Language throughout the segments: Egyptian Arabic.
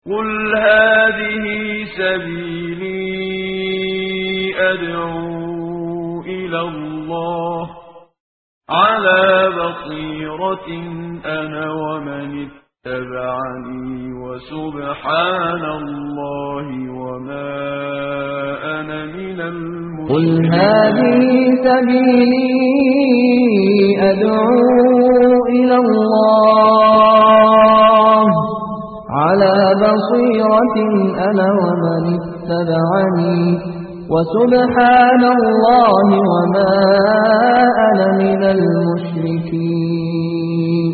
قل هذه سبيلي أدعو إلى الله على بصيرة أنا ومن اتبعني وسبحان الله وما أنا من قل المشركين هذه سبيلي أدعو إلى الله على بصيرة أنا ومن اتبعني وسبحان الله وما أنا من المشركين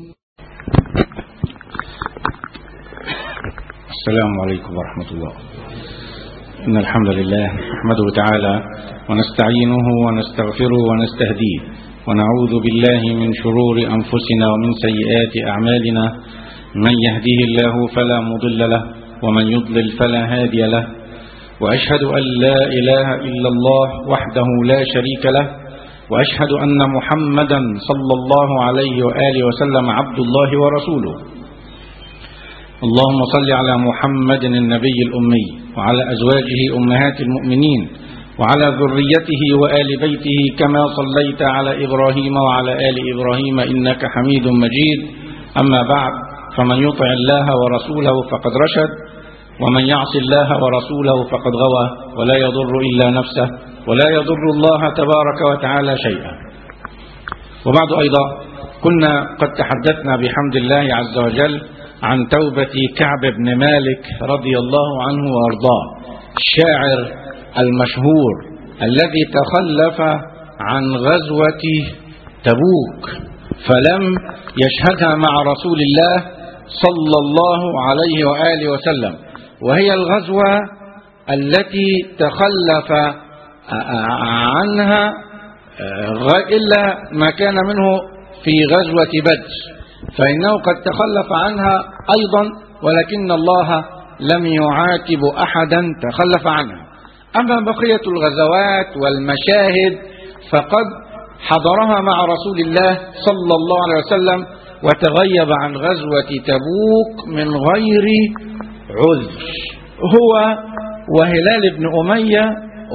السلام عليكم ورحمة الله إن الحمد لله نحمده تعالى ونستعينه ونستغفره ونستهديه ونعوذ بالله من شرور أنفسنا ومن سيئات أعمالنا من يهديه الله فلا مضل له ومن يضلل فلا هادي له وأشهد أن لا إله إلا الله وحده لا شريك له وأشهد أن محمدا صلى الله عليه وآله وسلم عبد الله ورسوله اللهم صل على محمد النبي الأمي وعلى أزواجه أمهات المؤمنين وعلى ذريته وآل بيته كما صليت على إبراهيم وعلى آل إبراهيم إنك حميد مجيد أما بعد فمن يطع الله ورسوله فقد رشد ومن يعص الله ورسوله فقد غوى ولا يضر إلا نفسه ولا يضر الله تبارك وتعالى شيئا وبعد أيضا كنا قد تحدثنا بحمد الله عز وجل عن توبة كعب بن مالك رضي الله عنه وارضاه الشاعر المشهور الذي تخلف عن غزوة تبوك فلم يشهدها مع رسول الله صلى الله عليه وآله وسلم وهي الغزوة التي تخلف عنها إلا ما كان منه في غزوة بدر فإنه قد تخلف عنها أيضا ولكن الله لم يعاتب أحدا تخلف عنها أما بقية الغزوات والمشاهد فقد حضرها مع رسول الله صلى الله عليه وسلم وتغيب عن غزوة تبوك من غير عذر هو وهلال بن أمية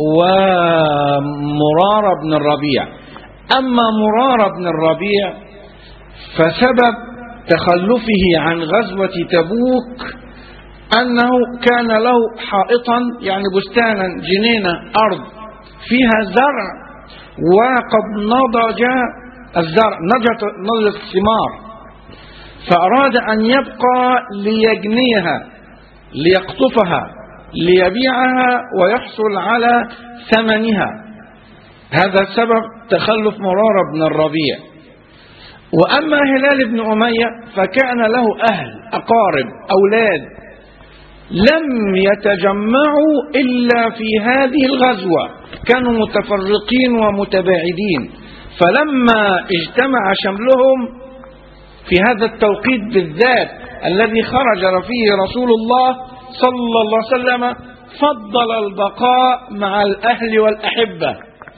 ومرار بن الربيع أما مرار بن الربيع فسبب تخلفه عن غزوة تبوك أنه كان له حائطا يعني بستانا جنينة أرض فيها زرع وقد نضج الزرع نضجت نضجت الثمار فأراد أن يبقى ليجنيها ليقطفها ليبيعها ويحصل على ثمنها هذا سبب تخلف مرارة بن الربيع وأما هلال بن أمية فكان له أهل أقارب أولاد لم يتجمعوا إلا في هذه الغزوة كانوا متفرقين ومتباعدين فلما اجتمع شملهم في هذا التوقيت بالذات الذي خرج فيه رسول الله صلى الله عليه وسلم فضل البقاء مع الأهل والأحبة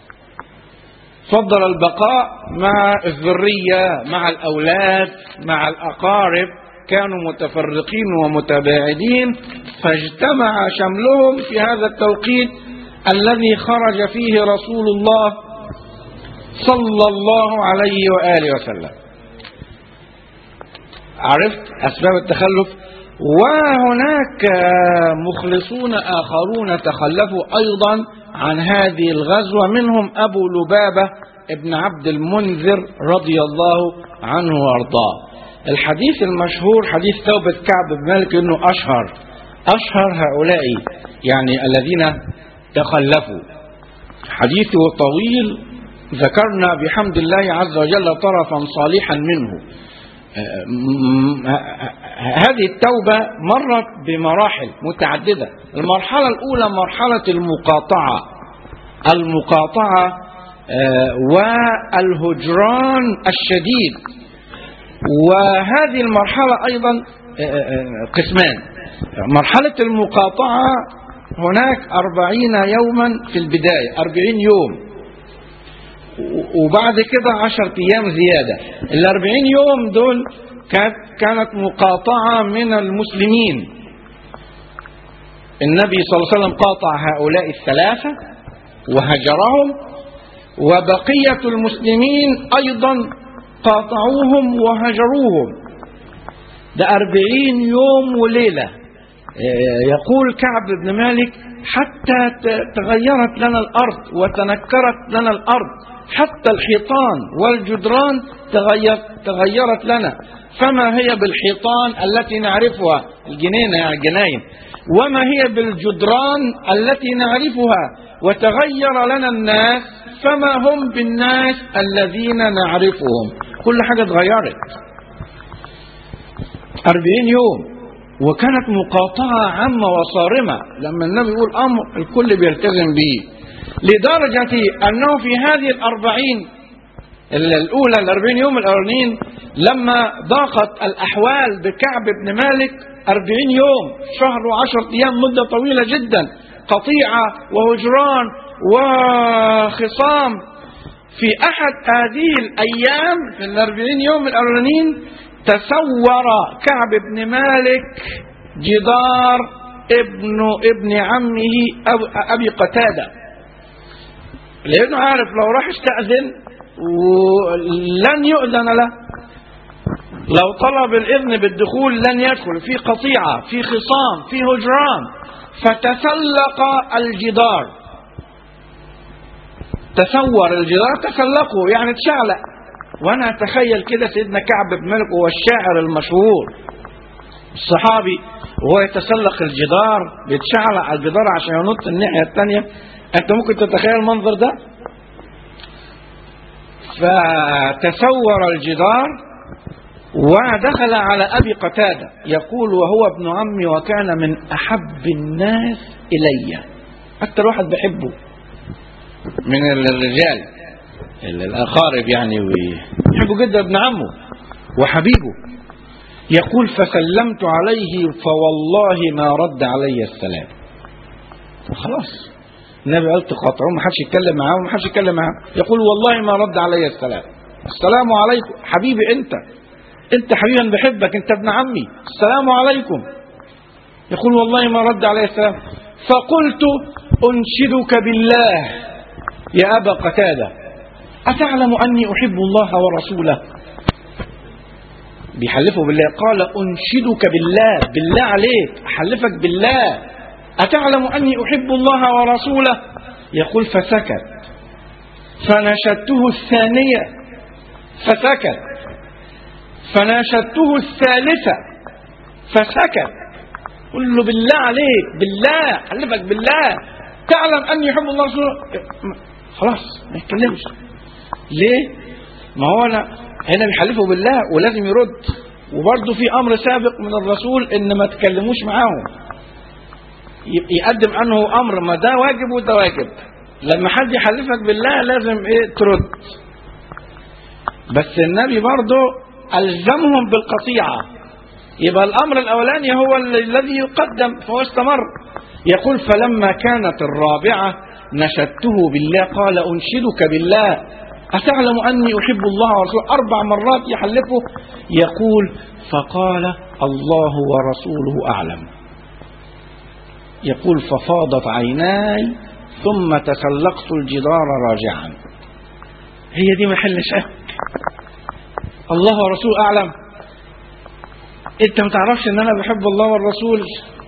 فضل البقاء مع الذرية مع الأولاد مع الأقارب كانوا متفرقين ومتباعدين فاجتمع شملهم في هذا التوقيت الذي خرج فيه رسول الله صلى الله عليه وآله وسلم عرفت أسباب التخلف وهناك مخلصون آخرون تخلفوا أيضا عن هذه الغزوة منهم أبو لبابة ابن عبد المنذر رضي الله عنه وارضاه الحديث المشهور حديث توبة كعب بن مالك انه اشهر اشهر هؤلاء يعني الذين تخلفوا حديثه طويل ذكرنا بحمد الله عز وجل طرفا صالحا منه هذه التوبة مرت بمراحل متعددة المرحلة الأولى مرحلة المقاطعة المقاطعة والهجران الشديد وهذه المرحلة أيضا قسمان مرحلة المقاطعة هناك أربعين يوما في البداية أربعين يوم وبعد كده عشر أيام زيادة الأربعين يوم دول كانت كانت مقاطعة من المسلمين النبي صلى الله عليه وسلم قاطع هؤلاء الثلاثة وهجرهم وبقية المسلمين أيضا قاطعوهم وهجروهم ده أربعين يوم وليلة آه، يقول كعب بن مالك حتى ت- تغيرت لنا الأرض وتنكرت لنا الأرض حتى الحيطان والجدران تغير تغيرت لنا فما هي بالحيطان التي نعرفها الجنينة يعني الجناين وما هي بالجدران التي نعرفها وتغير لنا الناس فما هم بالناس الذين نعرفهم كل حاجة اتغيرت أربعين يوم وكانت مقاطعة عامة وصارمة لما النبي يقول أمر الكل بيلتزم به لدرجة أنه في هذه الأربعين الأولى الأربعين يوم الأولانيين لما ضاقت الأحوال بكعب بن مالك أربعين يوم شهر وعشرة أيام مدة طويلة جدا قطيعة وهجران وخصام في أحد هذه الأيام في الأربعين يوم الأولانيين تسور كعب بن مالك جدار ابن ابن عمه أب- أبي قتادة لأنه عارف لو راح استأذن ولن يؤذن له لو طلب الإذن بالدخول لن يدخل في قطيعة في خصام في هجران فتسلق الجدار تسور الجدار تسلقه يعني تشعلق وانا اتخيل كده سيدنا كعب بن مالك هو الشاعر المشهور الصحابي وهو يتسلق الجدار بيتشعلق على الجدار عشان ينط الناحيه الثانيه انت ممكن تتخيل المنظر ده فتسور الجدار ودخل على ابي قتاده يقول وهو ابن عمي وكان من احب الناس الي اكثر واحد بحبه من الرجال الأقارب يعني ويحبه جدا ابن عمه وحبيبه يقول فسلمت عليه فوالله ما رد علي السلام خلاص النبي قال تقاطعوه ما حدش يتكلم معاه وما حدش يتكلم معاه يقول والله ما رد علي السلام السلام عليكم حبيبي انت انت حبيبي انا بحبك انت ابن عمي السلام عليكم يقول والله ما رد علي السلام فقلت انشدك بالله يا ابا قتاده أتعلم أني أحب الله ورسوله بيحلفه بالله قال أنشدك بالله بالله عليك أحلفك بالله أتعلم أني أحب الله ورسوله يقول فسكت فنشدته الثانية فسكت فناشدته الثالثة فسكت قل له بالله عليك بالله حلفك بالله تعلم أني يحب الله ورسوله خلاص ما يتكلمش ليه؟ ما هو أنا هنا بيحلفوا بالله ولازم يرد وبرضه في أمر سابق من الرسول إن ما تكلموش معاهم يقدم عنه أمر ما ده واجب وده واجب لما حد يحلفك بالله لازم إيه ترد بس النبي برضه ألزمهم بالقطيعة يبقى الأمر الأولاني هو الذي يقدم فهو استمر يقول فلما كانت الرابعة نشدته بالله قال أنشدك بالله أتعلم أني أحب الله ورسوله أربع مرات يحلفه يقول فقال الله ورسوله أعلم يقول ففاضت عيناي ثم تسلقت الجدار راجعا هي دي محل شك الله ورسوله أعلم انت ما تعرفش ان انا بحب الله والرسول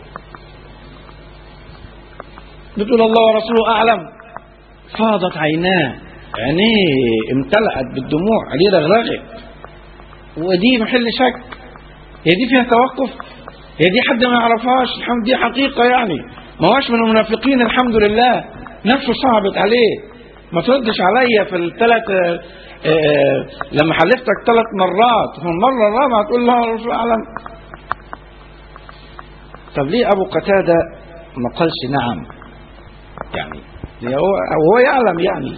بتقول الله ورسوله اعلم فاضت عيناه عينيه امتلأت بالدموع عليه رغرغت ودي محل شك هي دي فيها توقف هي دي حد ما يعرفهاش الحمد دي حقيقة يعني ما هوش من المنافقين الحمد لله نفسه صعبت عليه ما تردش عليا في الثلاث آه لما حلفتك ثلاث مرات في المرة الرابعة تقول له الرسول أعلم طب ليه أبو قتادة ما قالش نعم يعني هو هو يعلم يعني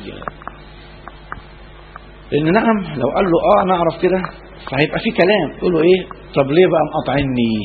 لأن نعم لو قال له اه أنا أعرف كده فهيبقى في كلام يقول له إيه طب ليه بقى مقاطعني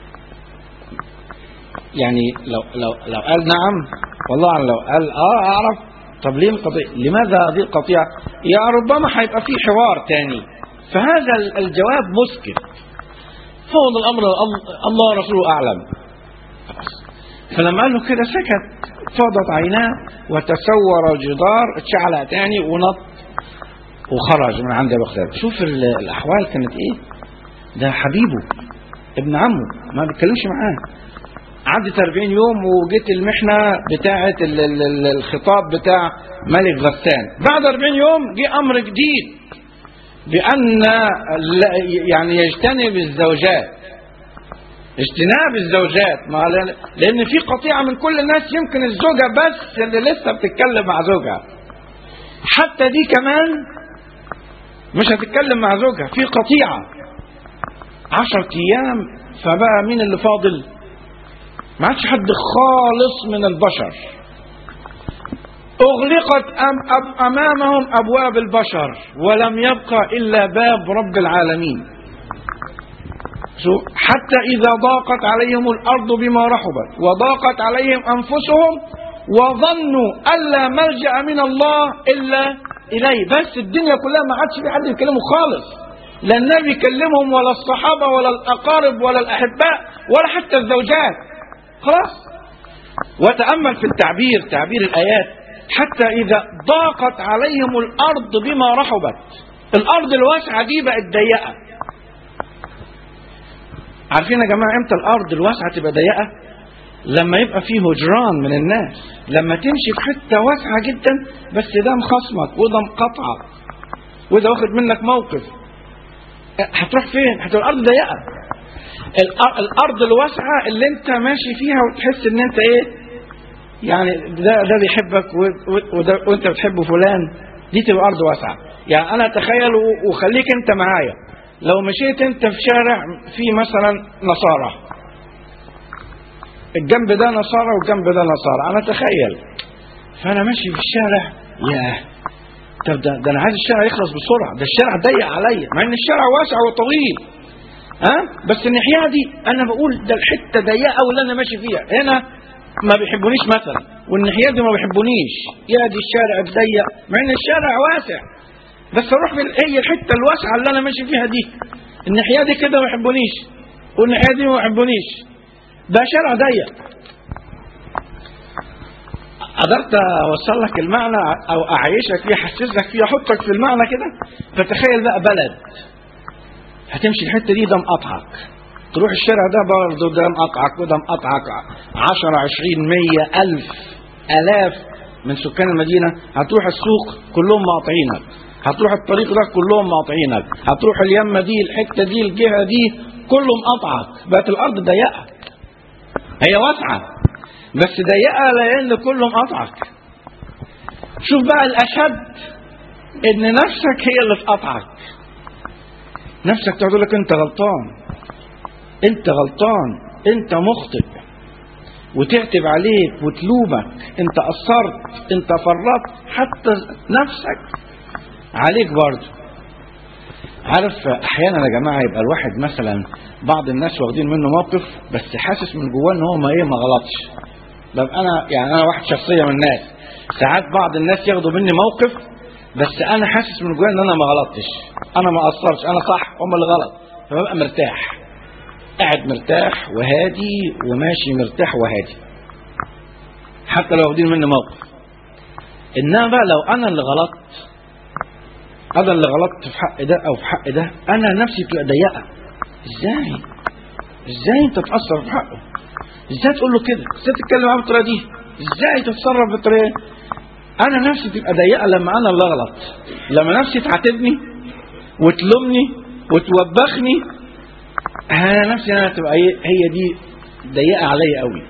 يعني لو لو لو قال نعم والله لو قال اه أعرف طب ليه القضية لماذا هذه القطيعة يا ربما هيبقى في حوار تاني فهذا الجواب مسكت فوض الأمر الله ورسوله أعلم خلاص فلما قال له كده سكت فاضت عيناه وتسور الجدار اتشعلق تاني ونط وخرج من عند بغداد شوف ال- الاحوال كانت ايه ده حبيبه ابن عمه ما بيتكلمش معاه عدت 40 يوم وجيت المحنه بتاعه ال- ال- ال- الخطاب بتاع ملك غسان بعد 40 يوم جه امر جديد بان لا- يعني يجتنب الزوجات اجتناب الزوجات ما لأن- لان في قطيعه من كل الناس يمكن الزوجه بس اللي لسه بتتكلم مع زوجها حتى دي كمان مش هتتكلم مع زوجها في قطيعه عشرة ايام فبقى مين اللي فاضل ما عادش حد خالص من البشر اغلقت أم أم امامهم ابواب البشر ولم يبقى الا باب رب العالمين شو حتى إذا ضاقت عليهم الأرض بما رحبت وضاقت عليهم أنفسهم وظنوا ألا ملجأ من الله إلا إليه بس الدنيا كلها ما عادش في حد يكلمه خالص لا النبي يكلمهم ولا الصحابة ولا الأقارب ولا الأحباء ولا حتى الزوجات خلاص وتأمل في التعبير تعبير الآيات حتى إذا ضاقت عليهم الأرض بما رحبت الأرض الواسعة دي بقت ضيقة عارفين يا جماعه امتى الارض الواسعه تبقى ضيقه لما يبقى فيه هجران من الناس لما تمشي في حته واسعه جدا بس ده مخصمك وده مقطعك وده واخد منك موقف هتروح فين هتبقى الارض ضيقه الأر- الارض الواسعه اللي انت ماشي فيها وتحس ان انت ايه يعني ده ده بيحبك و- و- وده وانت بتحب فلان دي تبقى ارض واسعه يعني انا اتخيل و- وخليك انت معايا لو مشيت انت في شارع فيه مثلا نصارى الجنب ده نصارى والجنب ده نصارى انا اتخيل فانا ماشي في الشارع ياه طب ده, ده انا عايز الشارع يخلص بسرعه ده الشارع ضيق عليا مع ان الشارع واسع وطويل ها بس الناحيه دي انا بقول ده الحته ضيقه قوي اللي انا ماشي فيها هنا ما بيحبونيش مثلا والناحيه دي ما بيحبونيش يا دي الشارع الضيق مع ان الشارع واسع بس اروح في هي الحته الواسعه اللي انا ماشي فيها دي الناحيه دي كده ما يحبونيش والناحيه دي ما يحبونيش ده شارع ضيق قدرت اوصل لك المعنى او اعيشك فيه احسسك فيه احطك في المعنى كده فتخيل بقى بلد هتمشي الحته دي ده مقطعك تروح الشارع ده برضه ده مقطعك وده مقطعك 10 20 100 ألف آلاف من سكان المدينة هتروح السوق كلهم مقاطعينك هتروح الطريق ده كلهم مقاطعينك هتروح اليمة دي الحتة دي الجهة دي كله مقطعك بقت الأرض ضيقة هي واسعة بس ضيقة لأن كله مقطعك شوف بقى الأشد إن نفسك هي اللي تقطعك نفسك تقول لك أنت غلطان أنت غلطان أنت مخطئ وتعتب عليك وتلومك أنت قصرت أنت فرطت حتى نفسك عليك برضه عارف احيانا يا جماعه يبقى الواحد مثلا بعض الناس واخدين منه موقف بس حاسس من جواه ان هو ما ايه ما غلطش ببقى انا يعني انا واحد شخصيه من الناس ساعات بعض الناس ياخدوا مني موقف بس انا حاسس من جوايا ان انا ما غلطتش انا ما قصرتش انا صح هم اللي غلط فببقى مرتاح قاعد مرتاح وهادي وماشي مرتاح وهادي حتى لو واخدين مني موقف انما بقى لو انا اللي غلطت انا اللي غلطت في حق ده او في حق ده انا نفسي بتبقى ضيقه ازاي ازاي انت تاثر في حقه ازاي تقول له كده ازاي تتكلم معاه بالطريقه دي ازاي تتصرف بالطريقه دي؟ انا نفسي تبقى ضيقه لما انا اللي اغلط لما نفسي تعاتبني وتلومني وتوبخني انا نفسي انا تبقى هي هي دي ضيقه عليا قوي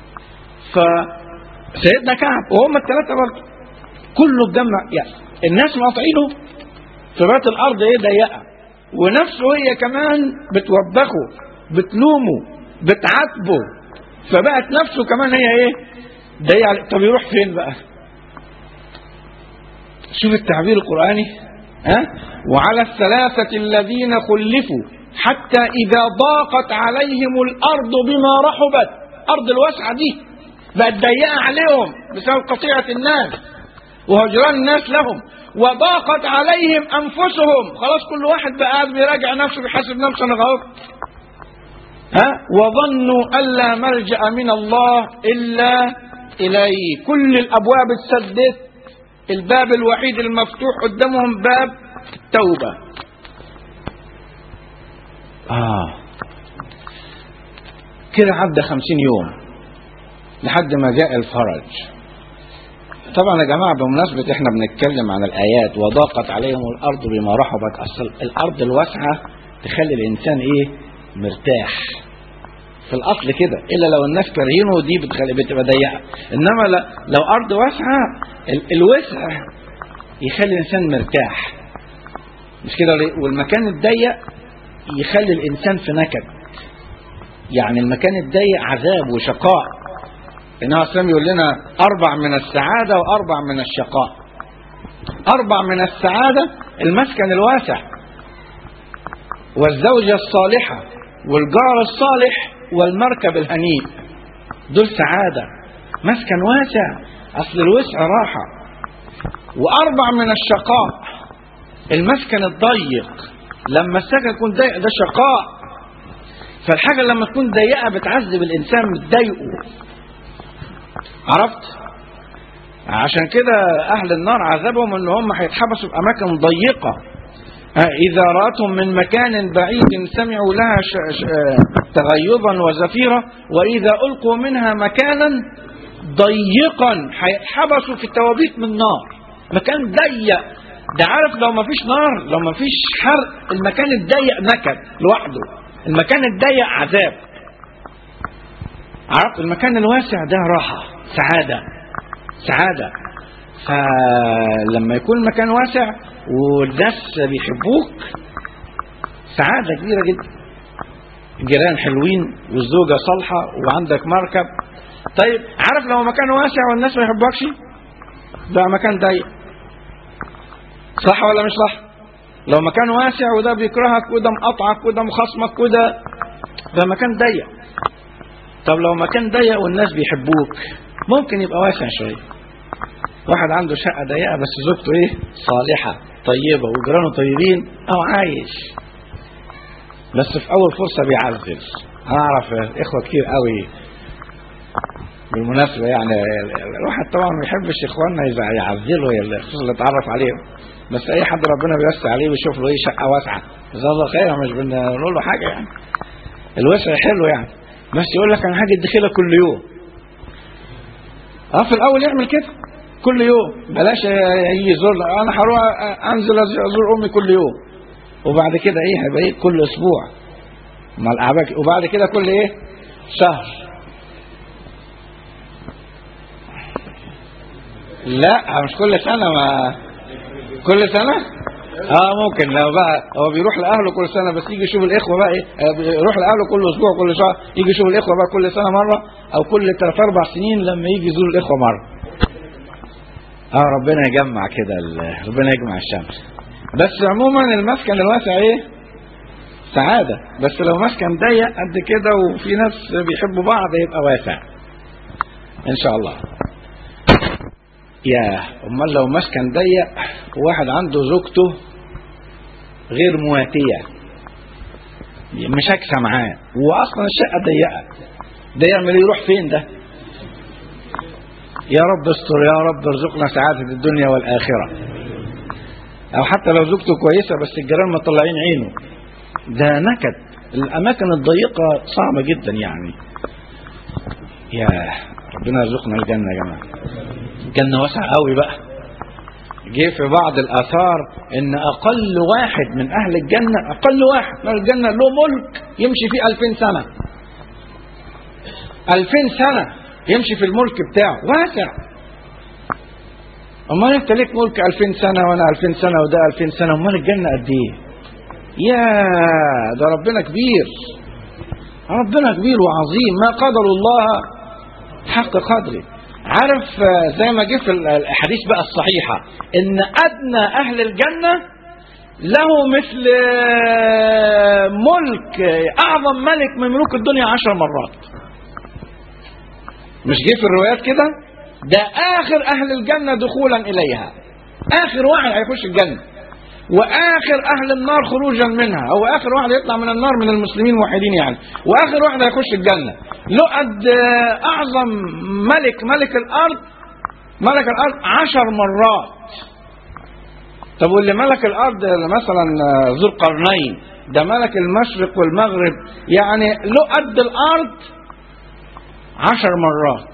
فسيدنا كعب وهم الثلاثه برضه كله اتجمع يعني الناس مقاطعينه فبقت الارض ايه ضيقه ونفسه هي كمان بتوبخه بتلومه بتعاتبه فبقت نفسه كمان هي ايه ضيقه عليه. طب يروح فين بقى شوف التعبير القراني ها وعلى الثلاثه الذين خلفوا حتى اذا ضاقت عليهم الارض بما رحبت ارض الواسعه دي بقت ضيقه عليهم بسبب قطيعه الناس وهجران الناس لهم وضاقت عليهم انفسهم خلاص كل واحد بقى قاعد بيراجع نفسه بيحاسب نفسه انا غلط ها وظنوا أن لا ملجأ من الله إلا إليه كل الأبواب اتسدت الباب الوحيد المفتوح قدامهم باب التوبة آه كده عدى خمسين يوم لحد ما جاء الفرج طبعا يا جماعة بمناسبة احنا بنتكلم عن الآيات وضاقت عليهم الأرض بما رحبت أصل الأرض الواسعة تخلي الإنسان إيه مرتاح في الأصل كده إلا لو الناس كارهينه دي بتخلي بتبقى ضيقة إنما ل- لو أرض واسعة ال- الوسع يخلي الإنسان مرتاح مش كده ليه؟ والمكان الضيق يخلي الإنسان في نكد يعني المكان الضيق عذاب وشقاء النبي عليه الصلاة يقول لنا أربع من السعادة وأربع من الشقاء أربع من السعادة المسكن الواسع والزوجة الصالحة والجار الصالح والمركب الهنيء دول سعادة مسكن واسع أصل الوسع راحة وأربع من الشقاء المسكن الضيق لما السكن يكون ضيق ده شقاء فالحاجة لما تكون ضيقة بتعذب الإنسان بتضايقه عرفت عشان كده أهل النار عذبهم إن هم هيتحبسوا في أماكن ضيقة ها، إذا رأتهم من مكان بعيد سمعوا لها ش... ش... تغيظا وزفيرا وإذا ألقوا منها مكانا ضيقا هيتحبسوا في توابيت من نار مكان ضيق ده عارف لو ما فيش نار لو ما فيش حرق المكان الضيق نكد لوحده المكان الضيق عذاب عرفت المكان الواسع ده راحة سعادة سعادة فلما يكون المكان واسع والناس بيحبوك سعادة كبيرة جدا الجيران حلوين والزوجة صالحة وعندك مركب طيب عارف لو مكان واسع والناس ما يحبوكش ده مكان ضيق صح ولا مش صح لو مكان واسع وده بيكرهك وده مقطعك وده مخصمك وده ده مكان ضيق طب لو مكان ضيق والناس بيحبوك ممكن يبقى واسع شويه واحد عنده شقه ضيقه بس زوجته ايه صالحه طيبه وجيرانه طيبين او عايش بس في اول فرصه بيعزل انا اعرف اخوه كتير قوي بالمناسبه يعني الواحد طبعا ما بيحبش اخواننا يزع- يعزلوا يا- خصوصا اللي اتعرف عليهم بس اي حد ربنا بيوسع عليه ويشوف له ايه شقه واسعه جزاه الله خير مش بنقول له حاجه يعني الوسع حلو يعني بس يقول لك انا هاجي ادخلها كل يوم اه في الاول يعمل كده كل يوم بلاش يجي يزور انا هروح انزل ازور امي كل يوم وبعد كده ايه هيبقى ايه كل اسبوع مع الاعباء وبعد كده كل ايه شهر لا مش كل سنه ما كل سنه اه ممكن لو بقى هو بيروح لاهله كل سنه بس يجي يشوف الاخوه بقى ايه آه، بيروح لاهله كل اسبوع كل شهر يجي يشوف الاخوه بقى كل سنه مره او كل ثلاث اربع سنين لما يجي يزور الاخوه مره اه ربنا يجمع كده ال- ربنا يجمع الشمس بس عموما المسكن الواسع ايه سعادة بس لو مسكن ضيق قد كده وفي ناس بيحبوا بعض يبقى واسع ان شاء الله يا امال لو مسكن ضيق وواحد عنده زوجته غير مواتية مش هكسى معاه واصلا الشقة ضيقة ده يعمل إيه؟ يروح فين ده يا رب استر يا رب ارزقنا سعادة الدنيا والآخرة أو حتى لو زوجته كويسة بس الجيران مطلعين عينه ده نكد الأماكن الضيقة صعبة جدا يعني يا ربنا يرزقنا الجنة يا جماعة الجنة واسعة قوي بقى جه في بعض الآثار إن أقل واحد من أهل الجنة أقل واحد من أهل الجنة له ملك يمشي فيه ألفين سنة ألفين سنة يمشي في الملك بتاعه واسع امال انت ليك ملك 2000 سنه وانا 2000 سنه وده 2000 سنه امال الجنه قد ايه يا ده ربنا كبير ربنا كبير وعظيم ما قدر الله حق قدره عارف آه، زي ما جه في الاحاديث بقى الصحيحه ان ادنى اهل الجنه له مثل آه، ملك آه، اعظم ملك من ملوك الدنيا عشر مرات مش جه في الروايات كده ده اخر اهل الجنه دخولا اليها اخر واحد هيخش الجنه واخر اهل النار خروجا منها او اخر واحد يطلع من النار من المسلمين موحدين يعني واخر واحد هيخش الجنه له قد آه، اعظم ملك ملك الارض ملك الارض عشر مرات طب واللي ملك الارض مثلا آه، ذو القرنين ده ملك المشرق والمغرب يعني له قد الارض عشر مرات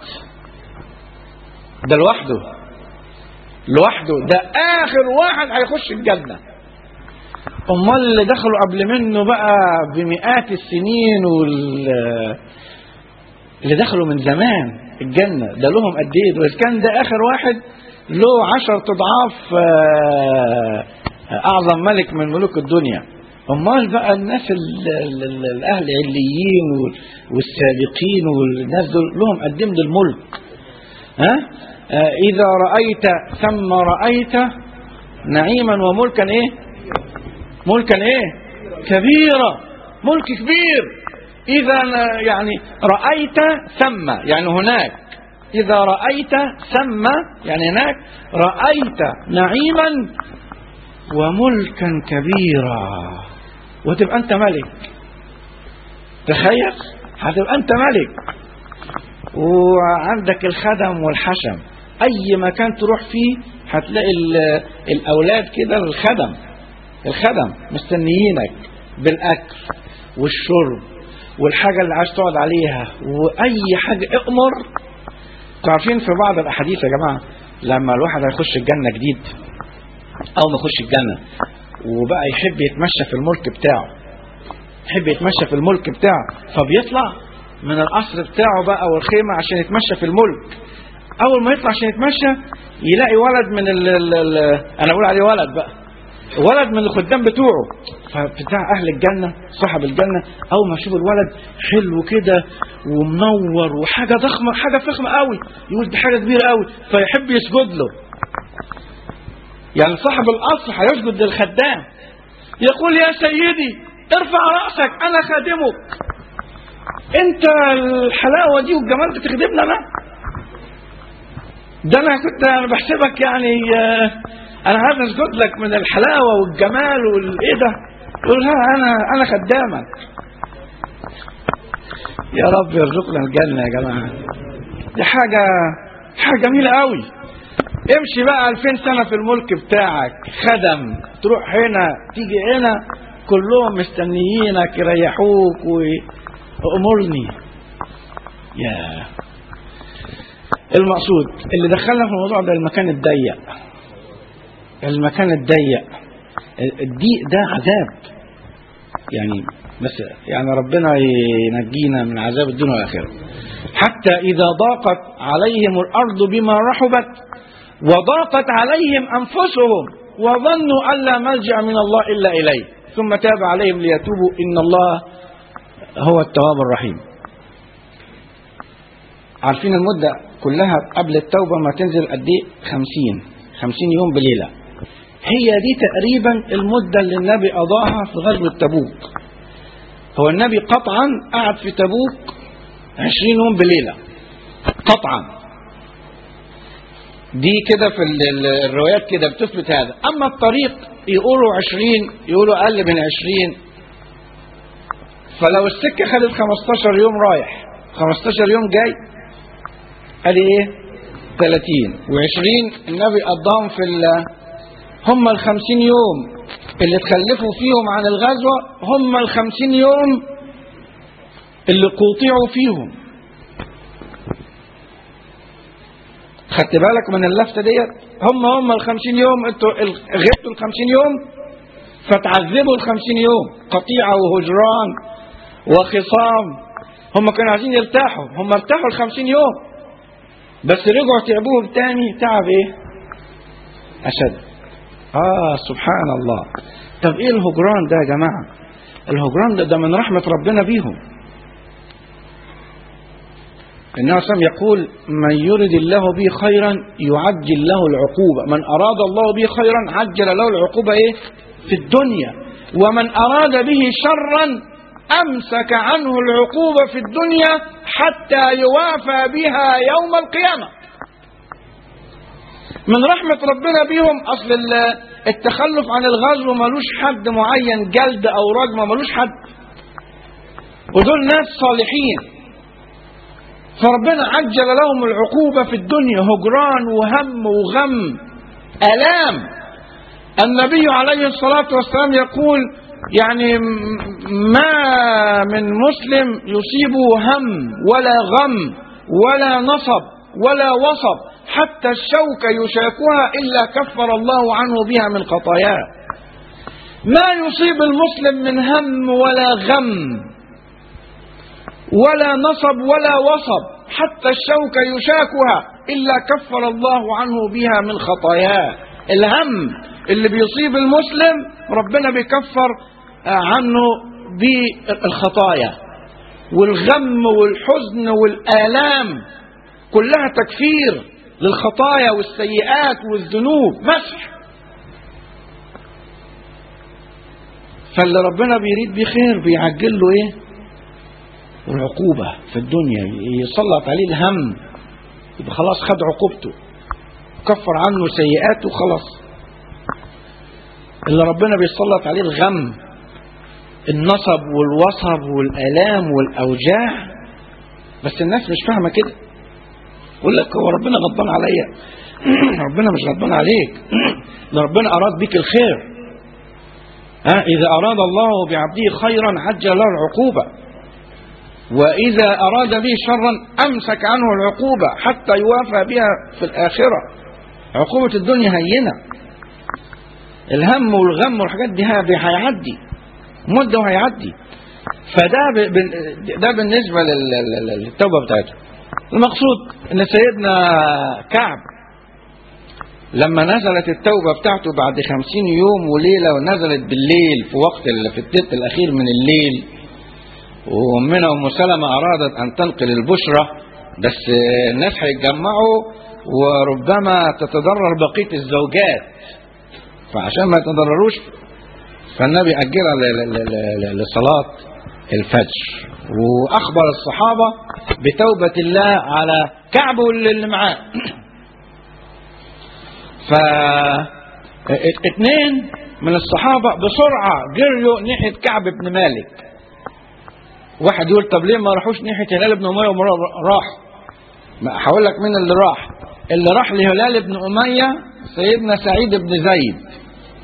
ده لوحده لوحده ده اخر واحد هيخش الجنه امال اللي دخلوا قبل منه بقى بمئات السنين وال اللي دخلوا من زمان الجنه ده لهم قد ايه واذا كان ده اخر واحد له عشر اضعاف آه، اعظم ملك من ملوك الدنيا امال بقى الناس ال- ال- ال- الاهل عليين وال- والسابقين والناس دول لهم قد ايه من الملك ها آه، إذا رأيت ثم رأيت نعيما وملكا إيه ملكا إيه كبيرا ملك كبير إذا يعني رأيت ثم يعني هناك إذا رأيت ثم يعني هناك رأيت نعيما وملكا كبيرا وتبقى أنت ملك تخيل هتبقى أنت ملك وعندك الخدم والحشم اي مكان تروح فيه هتلاقي ال- الاولاد كده الخدم الخدم مستنيينك بالاكل والشرب والحاجه اللي عايز تقعد عليها واي حاجه امر عارفين في بعض الاحاديث يا جماعه لما الواحد هيخش الجنه جديد اول ما يخش الجنه وبقى يحب يتمشى في الملك بتاعه يحب يتمشى في الملك بتاعه فبيطلع من القصر بتاعه بقى والخيمة عشان يتمشى في الملك أول ما يطلع عشان يتمشى يلاقي ولد من ال ال ال أنا بقول عليه ولد بقى ولد من الخدام بتوعه فبتاع أهل الجنة صاحب الجنة أول ما يشوف الولد حلو كده ومنور وحاجة ضخمة حاجة فخمة قوي يقول دي حاجة كبيرة قوي فيحب يسجد له يعني صاحب القصر هيسجد للخدام يقول يا سيدي ارفع رأسك أنا خادمك انت الحلاوه دي والجمال بتخدمنا انا ده انا كنت انا بحسبك يعني آه، انا عايز اسجد لك من الحلاوه والجمال والايه ده يقول ها انا انا خدامك يا رب يرزقنا الجنه يا جماعه دي حاجه حاجه جميله قوي امشي بقى 2000 سنه في الملك بتاعك خدم تروح هنا تيجي هنا كلهم مستنيينك يريحوك وامرني يا المقصود اللي دخلنا في الموضوع ده المكان الضيق المكان الضيق الضيق ده عذاب يعني بس يعني ربنا ينجينا من عذاب الدنيا والاخره حتى اذا ضاقت عليهم الارض بما رحبت وضاقت عليهم انفسهم وظنوا ان لا ملجا من الله الا اليه ثم تاب عليهم ليتوبوا ان الله هو التواب الرحيم عارفين المدة كلها قبل التوبة ما تنزل قد ايه خمسين خمسين يوم بليلة هي دي تقريبا المدة اللي النبي قضاها في غزوة تبوك هو النبي قطعا قعد في تبوك عشرين يوم بليلة قطعا دي كده في ال- ال- الروايات كده بتثبت هذا أما الطريق يقولوا عشرين يقولوا أقل من عشرين فلو السكة خدت 15 يوم رايح 15 يوم جاي ادي ايه 30 و20 النبي قضاهم في ال هم ال 50 يوم اللي تخلفوا فيهم عن الغزوة هم ال 50 يوم اللي قوطعوا فيهم خدت بالك من اللفتة ديت هم هم ال 50 يوم انتوا ال- غبتوا ال 50 يوم فتعذبوا ال 50 يوم قطيعة وهجران وخصام هم كانوا عايزين يرتاحوا هم ارتاحوا ال 50 يوم بس رجعوا تعبوهم تاني تعب ايه اشد اه سبحان الله طب ايه الهجران ده يا جماعه الهجران ده, ده من رحمه ربنا بيهم النبي صلى الله عليه وسلم يقول من يرد الله به خيرا يعجل له العقوبة من أراد الله به خيرا عجل له العقوبة إيه؟ في الدنيا ومن أراد به شرا أمسك عنه العقوبة في الدنيا حتى يوافى بها يوم القيامة من رحمة ربنا بيهم أصل ال- التخلف عن الغزو ملوش حد معين جلد أو رجمة ملوش حد ودول ناس صالحين فربنا عجل لهم العقوبة في الدنيا هجران وهم وغم آلام النبي عليه الصلاة والسلام يقول يعني م- ما من مسلم يصيبه هم ولا غم ولا نصب ولا وصب حتى الشوكة يشاكها إلا كفر الله عنه بها من خطاياه ما يصيب المسلم من هم ولا غم ولا نصب ولا وصب حتى الشوكة يشاكها إلا كفر الله عنه بها من خطاياه الهم اللي بيصيب المسلم ربنا بيكفر آه، عنه بالخطايا والغم والحزن والآلام كلها تكفير للخطايا والسيئات والذنوب مسح فاللي ربنا بيريد بيه خير بيعجل له ايه العقوبة في الدنيا يسلط عليه الهم يبقى خلاص خد عقوبته كفر عنه سيئاته خلاص اللي ربنا بيسلط عليه الغم النصب والوصب والآلام والأوجاع بس الناس مش فاهمة كده يقول لك هو ربنا غضبان عليا ربنا مش غضبان عليك ده ربنا أراد بك الخير ها إذا أراد الله بعبده خيرا عجل له العقوبة وإذا أراد به شرا أمسك عنه العقوبة حتى يوافى بها في الآخرة عقوبة الدنيا هينة الهم والغم والحاجات دي هي- هيعدي مدة وهيعدي فده ب- ب- ده بالنسبة لل- لل- للتوبة بتاعته المقصود ان سيدنا كعب لما نزلت التوبة بتاعته بعد خمسين يوم وليلة ونزلت بالليل في وقت ال- في التلت الأخير من الليل وأمنا أم سلمة أرادت أن تنقل البشرة بس الناس هيتجمعوا وربما تتضرر بقية الزوجات فعشان ما يتضرروش فالنبي أجلها ل- ل- ل- لصلاة الفجر وأخبر الصحابة بتوبة الله على كعب واللي معاه ف اتنين من الصحابة بسرعة جريوا ناحية كعب بن مالك واحد يقول طب ليه ما راحوش ناحية هلال بن أمية ومرة راح ما هقول لك مين اللي راح اللي راح لهلال بن أمية سيدنا سعيد بن زيد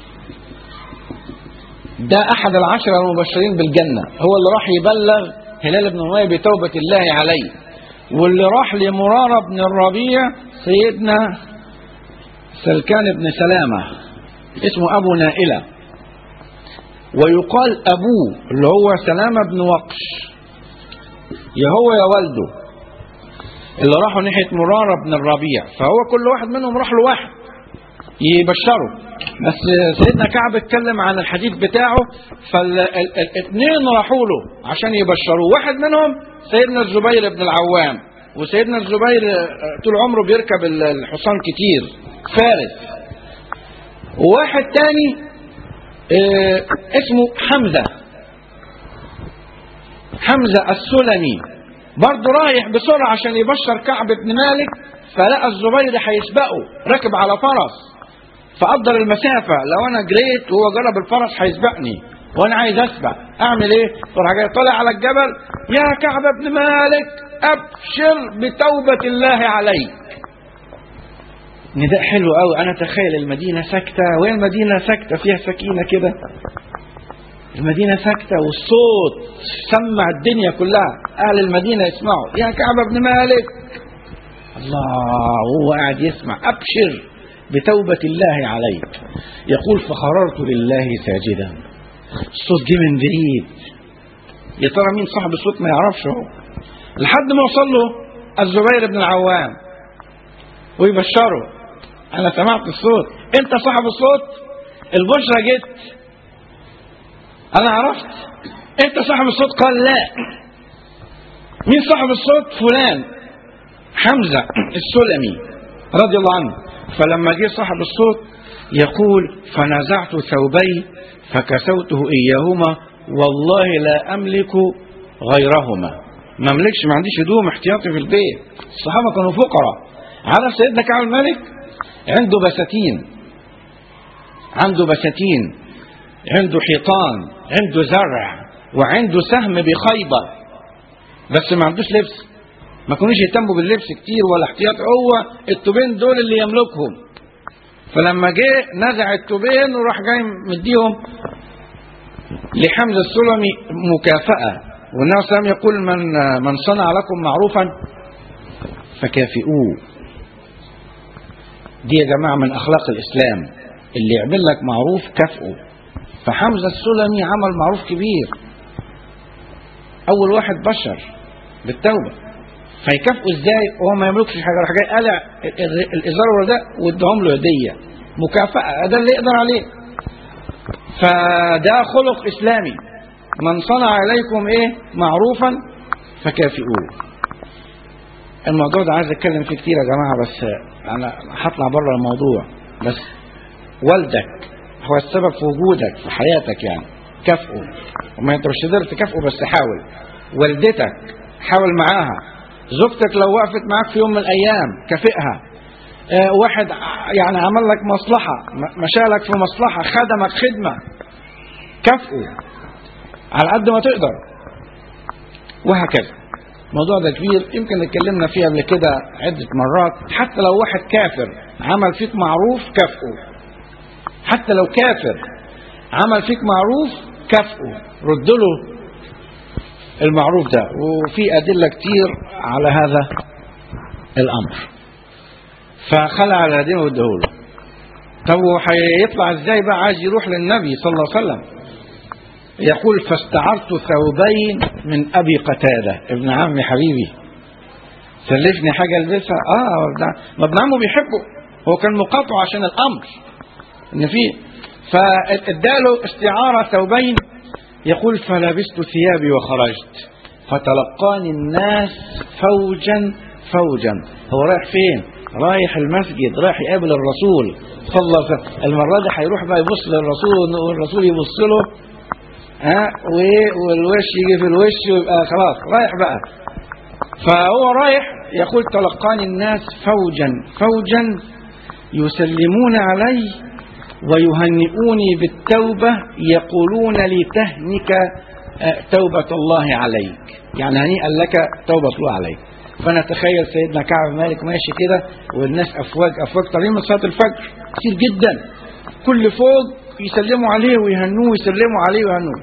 ده أحد العشرة المبشرين بالجنة هو اللي راح يبلغ هلال بن أمية بتوبة الله عليه واللي راح لمرارة بن الربيع سيدنا سلكان بن سلامة اسمه أبو نائلة ويقال أبوه اللي هو سلامة بن وقش يا هو يا والده اللي راحوا ناحية مرارة بن الربيع فهو كل واحد منهم راح له واحد يبشره بس سيدنا كعب اتكلم عن الحديث بتاعه فالاثنين راحوا له عشان يبشروه واحد منهم سيدنا الزبير بن العوام وسيدنا الزبير طول عمره بيركب الحصان كتير فارس وواحد تاني اه اسمه حمزة حمزة السلمي برضه رايح بسرعة عشان يبشر كعب بن مالك فلقى الزبير هيسبقه راكب على فرس فقدر المسافة لو أنا جريت وهو جرب الفرس هيسبقني وأنا عايز أسبق أعمل إيه؟ فراح جاي طالع على الجبل يا كعب بن مالك أبشر بتوبة الله عليك نداء حلو قوي أنا تخيل المدينة ساكتة وهي المدينة ساكتة فيها سكينة كده المدينة ساكتة والصوت سمع الدنيا كلها أهل المدينة يسمعوا يا كعب بن مالك الله هو قاعد يسمع أبشر بتوبة الله عليك يقول فخررت لله ساجدا الصوت جه من بعيد يا ترى مين صاحب الصوت ما يعرفش هو لحد ما وصل له الزبير بن العوام ويبشره انا سمعت الصوت انت صاحب الصوت البشرى جت انا عرفت انت صاحب الصوت قال لا مين صاحب الصوت فلان حمزة السلمي رضي الله عنه فلما جه صاحب الصوت يقول فنزعت ثوبي فكسوته إياهما والله لا أملك غيرهما ما أملكش ما عنديش هدوم احتياطي في البيت الصحابة كانوا فقراء عارف سيدنا كعب الملك عنده بساتين عنده بساتين عنده حيطان عنده زرع وعنده سهم بخيبر بس ما عندوش لبس ما كانوش يهتموا باللبس كتير ولا احتياط هو التوبين دول اللي يملكهم فلما جه نزع التوبين وراح جاي مديهم لحمزه السلمي مكافاه والنبي صلى الله عليه وسلم يقول من من صنع لكم معروفا فكافئوه دي يا جماعه من اخلاق الاسلام اللي يعمل لك معروف كافئه فحمزه السلمي عمل معروف كبير اول واحد بشر بالتوبه فيكافئه ازاي وهو ما يملكش حاجه راح جاي قلع الازار ده واداهم له هديه مكافاه ده اللي يقدر عليه فده خلق اسلامي من صنع اليكم ايه معروفا فكافئوه الموضوع ده عايز اتكلم فيه كتير يا جماعه بس انا هطلع بره الموضوع بس والدك هو السبب في وجودك في حياتك يعني كافئه وما انت مش تقدر تكافئه بس حاول والدتك حاول معاها زوجتك لو وقفت معاك في يوم من الايام كافئها آه واحد يعني عمل لك مصلحه مشالك في مصلحه خدمك خدمه كافئه على قد ما تقدر وهكذا الموضوع ده كبير يمكن اتكلمنا فيه قبل كده عدة مرات حتى لو واحد كافر عمل فيك معروف كافئه حتى لو كافر عمل فيك معروف كافئه رد له المعروف ده وفي أدلة كتير على هذا الأمر فخلع الهدين وادهوله طب وهيطلع ازاي بقى عايز يروح للنبي صلى الله عليه وسلم يقول فاستعرت ثوبين من ابي قتاده ابن عمي حبيبي سلفني حاجه البسها اه ما ابن عمه بيحبه هو كان مقاطعه عشان الامر ان في فاداله استعاره ثوبين يقول فلبست ثيابي وخرجت فتلقاني الناس فوجا فوجا هو رايح فين رايح المسجد رايح يقابل الرسول صلى الله عليه وسلم المره دي هيروح بقى يبص للرسول والرسول يبص له ها والوش يجي في الوش ويبقى خلاص رايح بقى فهو رايح يقول تلقاني الناس فوجا فوجا يسلمون علي ويهنئوني بالتوبة يقولون لي تهنك توبة الله عليك يعني هنيئا لك توبة الله عليك فأنا أتخيل سيدنا كعب مالك ماشي كده والناس أفواج أفواج طالعين من صلاة الفجر كتير جدا كل فوق يسلموا عليه ويهنوه ويسلموا عليه ويهنوه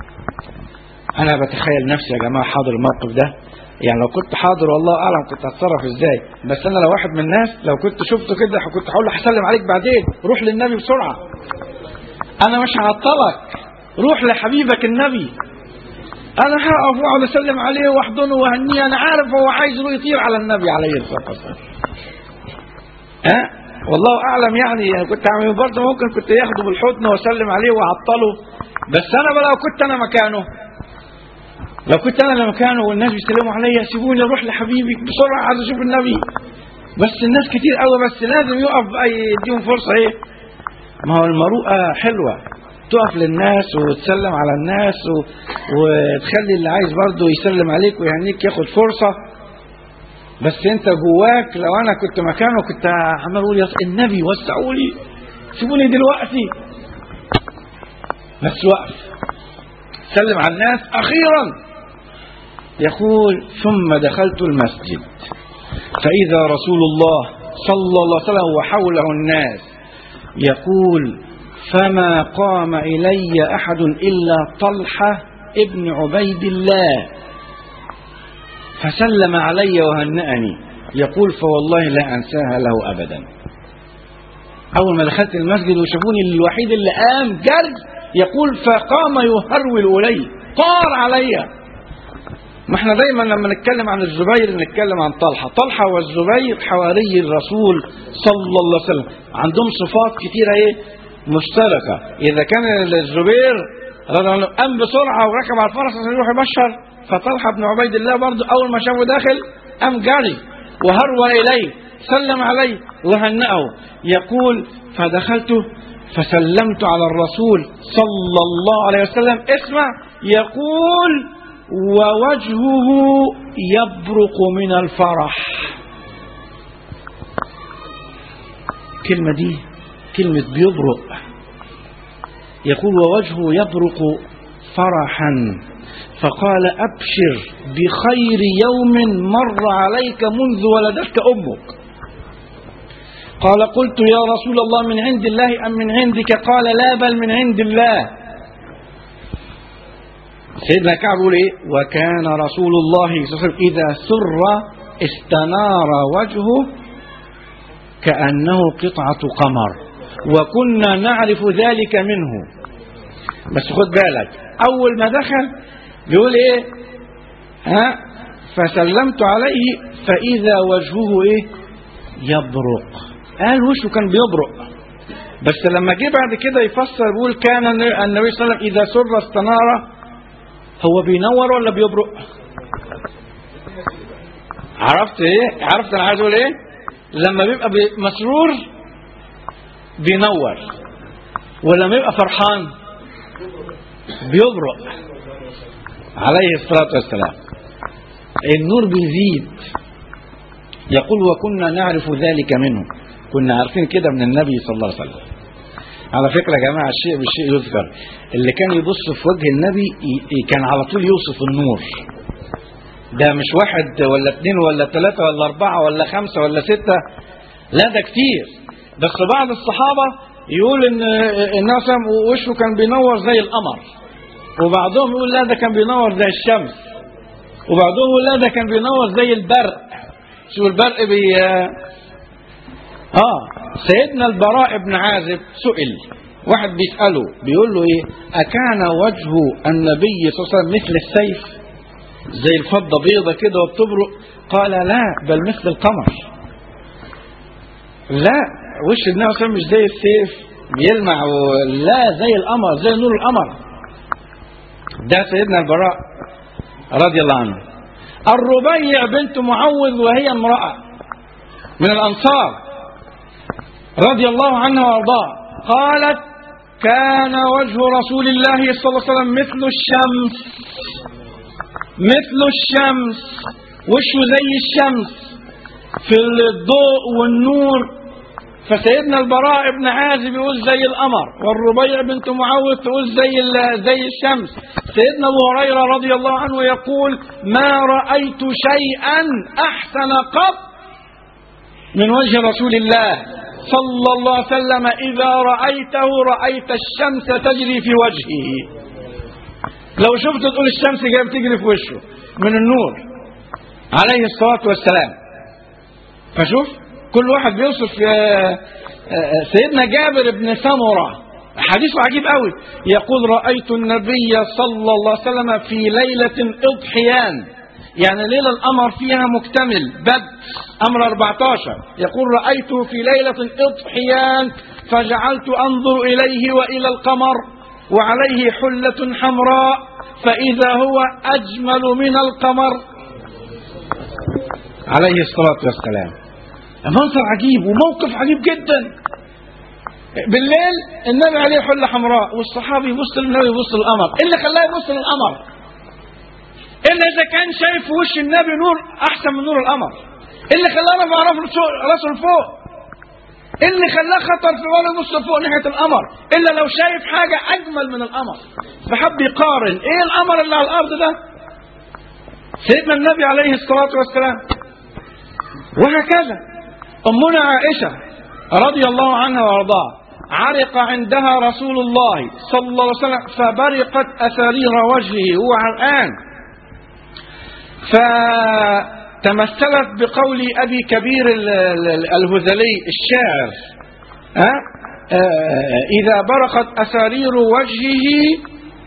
انا بتخيل نفسي يا جماعه حاضر الموقف ده يعني لو كنت حاضر والله اعلم كنت هتصرف ازاي بس انا لو واحد من الناس لو كنت شفته كده كنت هقول له هسلم عليك بعدين روح للنبي بسرعه انا مش هعطلك روح لحبيبك النبي انا هقف واقعد اسلم عليه واحضنه واهنيه انا عارف هو عايز يطير على النبي عليه الصلاه والسلام ها أه؟ والله اعلم يعني, يعني كنت عامل برضه ممكن كنت ياخده بالحضن واسلم عليه واعطله بس انا بقى لو كنت انا مكانه لو كنت انا مكانه والناس بيسلموا عليا سيبوني اروح لحبيبي بسرعه عايز اشوف النبي بس الناس كتير قوي بس لازم يقف بقى يديهم فرصه ايه ما هو المروءه حلوه تقف للناس وتسلم على الناس و... وتخلي اللي عايز برضه يسلم عليك ويهنيك ياخد فرصه بس انت جواك لو انا كنت مكانه كنت عمال اقول يا النبي وسعوا لي سيبوني دلوقتي بس وقف سلم على الناس اخيرا يقول ثم دخلت المسجد فاذا رسول الله صلى الله عليه وسلم وحوله الناس يقول فما قام الي احد الا طلحه ابن عبيد الله فسلم علي وهنأني يقول فوالله لا أنساها له أبدا أول ما دخلت المسجد وشافوني الوحيد اللي قام جري يقول فقام يهرول إلي طار عليا ما احنا دايما لما نتكلم عن الزبير نتكلم عن طلحة طلحة والزبير حواري الرسول صلى الله عليه وسلم عندهم صفات كتيرة ايه مشتركة إذا كان الزبير رضي الله عنه قام بسرعة وركب على الفرس عشان يروح يبشر فطلحة بن عبيد الله برضه أول ما شافه داخل قام جري وهرول إليه سلم عليه وهنأه يقول فدخلت فسلمت على الرسول صلى الله عليه وسلم اسمع يقول ووجهه يبرق من الفرح الكلمة دي كلمة بيبرق يقول ووجهه يبرق فرحا فقال أبشر بخير يوم مر عليك منذ ولدتك أمك قال قلت يا رسول الله من عند الله أم من عندك قال لا بل من عند الله سيدنا كعب يقول ايه وكان رسول الله صلى الله عليه وسلم اذا سر استنار وجهه كانه قطعه قمر وكنا نعرف ذلك منه بس خد بالك اول ما دخل بيقول ايه ها فسلمت عليه فاذا وجهه ايه يبرق قال وشه كان بيبرق بس لما جه بعد كده يفسر يقول كان النبي صلى الله عليه وسلم اذا سر استنار هو بينور ولا بيبرق عرفت ايه عرفت انا عايز اقول ايه لما بيبقى بي- مسرور بينور ولما يبقى فرحان بيبرق عليه الصلاة والسلام النور بيزيد يقول وكنا نعرف ذلك منه كنا عارفين كده من النبي صلى الله عليه وسلم على فكرة يا جماعة الشيء بالشيء يذكر اللي كان يبص في وجه النبي ي- ي- كان على طول يوصف النور ده مش واحد ولا اتنين ولا تلاتة ولا أربعة ولا خمسة ولا ستة لا ده كتير بس بعض الصحابة يقول إن النبي صلى الله عليه وسلم وشه كان بينور زي القمر وبعضهم يقول لا ده كان بينور زي الشمس وبعضهم يقول لا ده كان بينور زي البرق شو البرق بي اه سيدنا البراء بن عازب سئل واحد بيسأله بيقول له ايه أكان وجه النبي صلى الله عليه وسلم مثل السيف زي الفضة بيضة كده وبتبرق قال لا بل مثل القمر لا وش النبي صلى الله عليه وسلم مش زي السيف بيلمع و- لا زي القمر زي نور القمر ده سيدنا البراء رضي الله عنه الربيع بنت معوذ وهي امرأة من الأنصار رضي الله عنها وارضاها قالت كان وجه رسول الله صلى الله عليه وسلم مثل الشمس مثل الشمس وشه زي الشمس في الضوء والنور فسيدنا البراء بن عازب يقول زي القمر والربيع بنت معوذ تقول زي ال- زي الشمس سيدنا ابو هريره رضي الله عنه يقول ما رايت شيئا احسن قط من وجه رسول الله صلى الله عليه وسلم إذا رأيته رأيت الشمس تجري في وجهه لو شفت تقول الشمس جايه بتجري في وشه من النور عليه الصلاة والسلام فشوف كل واحد بيوصف آه، آه، سيدنا جابر بن سمرة حديثه عجيب قوي يقول رأيت النبي صلى الله عليه وسلم في ليلة اضحيان يعني ليلة القمر فيها مكتمل بدء أمر 14 يقول رأيته في ليلة اضحيان فجعلت أنظر إليه وإلى القمر وعليه حلة حمراء فإذا هو أجمل من القمر عليه الصلاة والسلام منظر عجيب وموقف عجيب جدا بالليل النبي عليه حلة حمراء والصحابي يبص للنبي يبص للقمر ايه اللي خلاه يبص للقمر الا اذا كان شايف في وش النبي نور احسن من نور القمر ايه اللي خلاه رفع راسه لفوق ايه اللي خلاه خطر في باله يبص لفوق ناحيه القمر الا لو شايف حاجه اجمل من القمر فحب يقارن ايه القمر اللي على الارض ده سيدنا النبي عليه الصلاه والسلام وهكذا امنا عائشه رضي الله عنها وارضاها عرق عندها رسول الله صلى الله عليه وسلم فبرقت اثارير وجهه هو عرقان فتمثلت بقول ابي كبير ال- ال- الهذلي الشاعر ها؟ آه، اذا برقت اثارير وجهه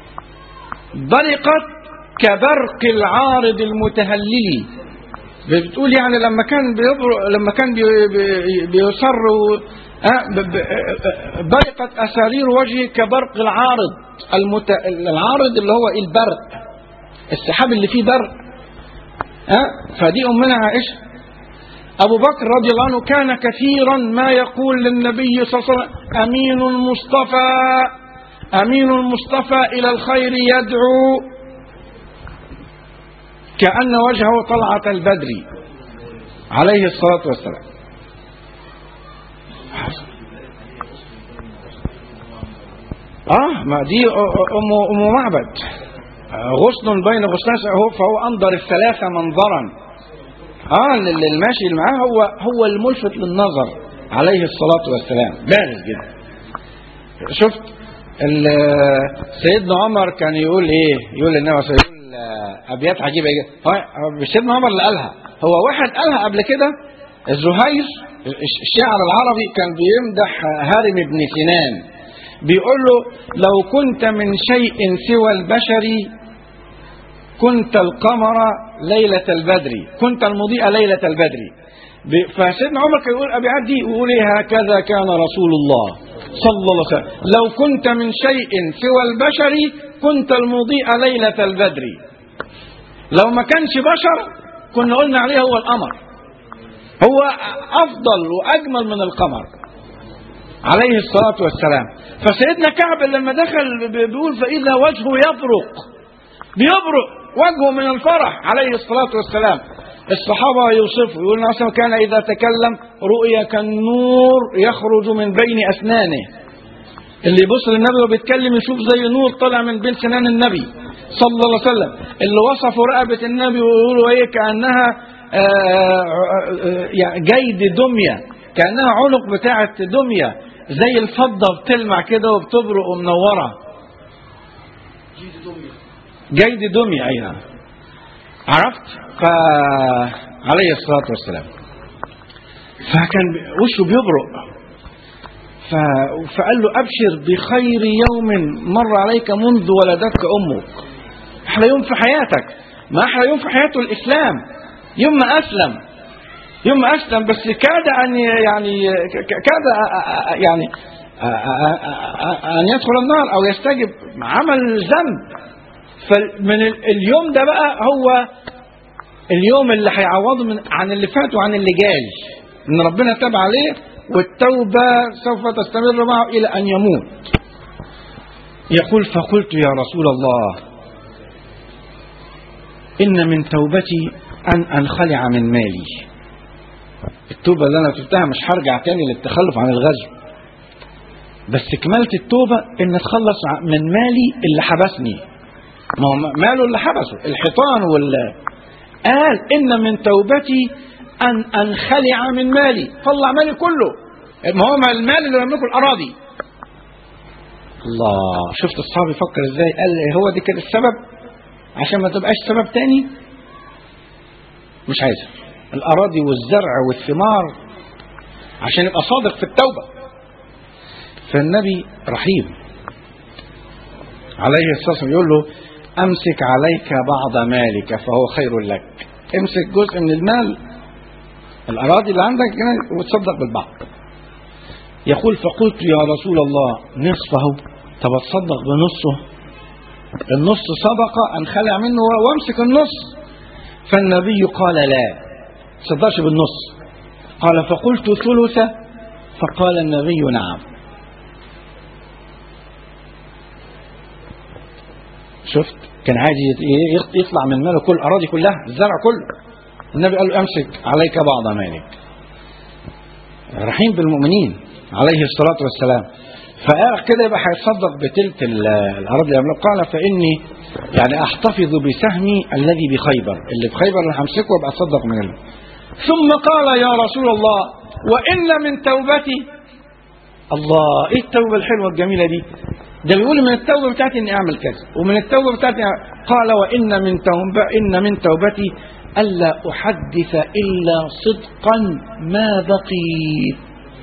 برقت كبرق العارض المتهلل بتقول يعني لما كان بيبرق لما كان بي بي بيصر و- آه، ب- ب- آه، برقت اسارير وجهه كبرق العارض المت... العارض اللي هو البرق السحاب اللي فيه برق ها فدي امنا عائشه ابو بكر رضي الله عنه كان كثيرا ما يقول للنبي صلى الله عليه وسلم امين المصطفى امين المصطفى الى الخير يدعو كأن وجهه طلعة البدر عليه الصلاة والسلام ما دي ام ام معبد غصن بين غصنين هو فهو انظر الثلاثه منظرا اه اللي الماشي اللي معاه هو هو الملفت للنظر عليه الصلاه والسلام بارز جدا شفت ال- سيدنا عمر كان يقول ايه يقول للنبي صلى الله عليه وسلم آه، ابيات عجيبه جدا هو مش سيدنا عمر اللي قالها هو واحد قالها قبل كده الزهير الش- الشاعر العربي كان بيمدح هارم بن سنان بيقول له لو كنت من شيء سوى البشر كنت القمر ليلة البدر كنت المضيء ليلة البدر ب- فسيدنا عمر كان يقول أبي عدي ويقول إيه هكذا كان رسول الله صلى الله عليه وسلم لو كنت من شيء سوى البشر كنت المضيء ليلة البدر لو ما كانش بشر كنا قلنا عليه هو القمر هو أفضل وأجمل من القمر عليه الصلاة والسلام فسيدنا كعب لما دخل ب- بيقول فإذا وجهه يبرق بيبرق وجهه من الفرح عليه الصلاة والسلام الصحابة يوصفه يقول النبي صلى الله عليه وسلم كان إذا تكلم رؤيا كالنور يخرج من بين أسنانه اللي يبص للنبي وهو بيتكلم يشوف زي نور طالع من بين سنان النبي صلى الله عليه وسلم اللي وصفوا رقبة النبي ويقولوا ايه كأنها آه، آه، يعني جيد دمية كأنها عنق بتاعة دمية زي الفضة بتلمع كده وبتبرق ومنورة جيد دمية أيها عرفت فعليه الصلاة والسلام فكان وشه بيبرق ف... فقال له أبشر بخير يوم مر عليك منذ ولدتك أمك أحلى يوم في حياتك ما أحلى يوم في حياته الإسلام يوم ما أسلم يوم ما أسلم بس كاد أن ي- يعني ك- ك- كاد أ- أ- أ- يعني أ- أ- أ- أن يدخل النار أو يستجب عمل ذنب فمن ال- اليوم ده بقى هو اليوم اللي هيعوضه من عن اللي فات وعن اللي جاي ان ربنا تاب عليه والتوبه سوف تستمر معه الى ان يموت يقول فقلت يا رسول الله ان من توبتي ان انخلع من مالي التوبه اللي انا تبتها مش هرجع تاني للتخلف عن الغزو بس كمالة التوبة ان اتخلص ع- من مالي اللي حبسني ما هو ماله اللي حبسه الحيطان وال قال ان من توبتي ان انخلع من مالي طلع مالي كله ما هو ما المال اللي يملكه الاراضي الله شفت الصحابي يفكر ازاي قال هو دي كده السبب عشان ما تبقاش سبب تاني مش عايزها الاراضي والزرع والثمار عشان يبقى صادق في التوبه فالنبي رحيم عليه الصلاه والسلام يقول له امسك عليك بعض مالك فهو خير لك امسك جزء من المال الاراضي اللي عندك هنا وتصدق بالبعض يقول فقلت يا رسول الله نصفه طب اتصدق بنصه النص صدقه انخلع منه وامسك النص فالنبي قال لا تصدقش بالنص قال فقلت ثلثه فقال النبي نعم شفت كان عايز يت- يطلع من ماله كل الاراضي كلها الزرع كله النبي قال له امسك عليك بعض مالك رحيم بالمؤمنين عليه الصلاه والسلام فقال كده يبقى هيتصدق بتلت ال- الاراضي اللي يملكها قال فاني يعني احتفظ بسهمي الذي بخيبر اللي بخيبر اللي همسكه وابقى اتصدق منه ثم قال يا رسول الله وان من توبتي الله ايه التوبه الحلوه الجميله دي ده بيقول من التوبه بتاعتي اني اعمل كذا ومن التوبه بتاعتي أعمل- قال وان من توبه ان من توبتي الا احدث الا صدقا ما بقيت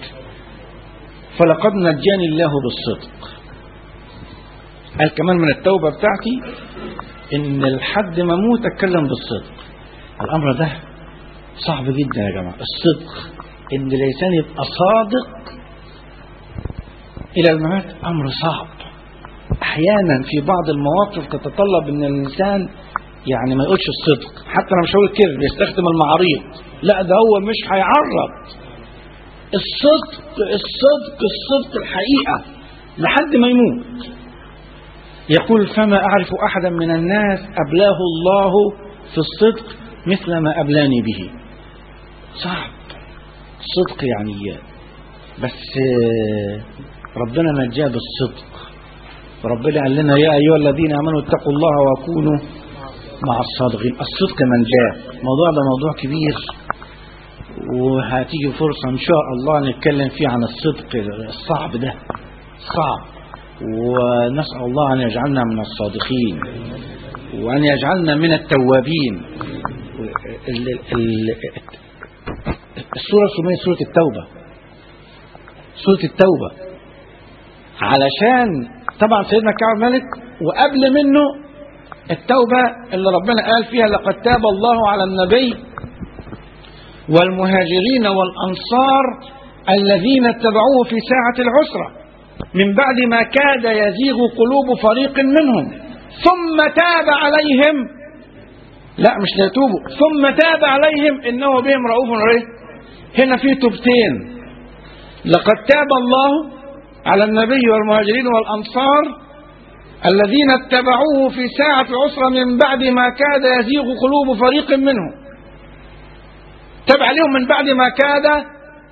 فلقد نجاني الله بالصدق قال كمان من التوبه بتاعتي ان لحد ما اموت اتكلم بالصدق الامر ده صعب جدا يا جماعه الصدق ان الانسان يبقى صادق الى الممات امر صعب احيانا في بعض المواقف تتطلب ان الانسان يعني ما يقولش الصدق حتى انا مش هقول كذب يستخدم المعاريض لا ده هو مش هيعرض الصدق الصدق الصدق الحقيقه لحد ما يموت يقول فما اعرف احدا من الناس ابلاه الله في الصدق مثل ما ابلاني به صعب الصدق يعني بس آه، ربنا نجاه بالصدق ربنا قال لنا يا أيها الذين آمنوا اتقوا الله وكونوا مع الصادقين الصدق من جاء الموضوع ده موضوع كبير وهتيجي فرصة إن شاء الله نتكلم فيه عن الصدق الصعب ده صعب ونسأل الله أن يجعلنا من الصادقين وأن يجعلنا من التوابين ال- ال- السورة سميت سورة التوبة سورة التوبة علشان طبعا سيدنا كعب ملك وقبل منه التوبة اللي ربنا قال فيها لقد تاب الله على النبي والمهاجرين والأنصار الذين اتبعوه في ساعة العسرة من بعد ما كاد يزيغ قلوب فريق منهم ثم تاب عليهم لا مش ليتوبوا ثم تاب عليهم إنه بهم رؤوف رحيم هنا في توبتين لقد تاب الله على النبي والمهاجرين والأنصار الذين اتبعوه في ساعة العسرة من بعد ما كاد يزيغ قلوب فريق منهم تاب عليهم من بعد ما كاد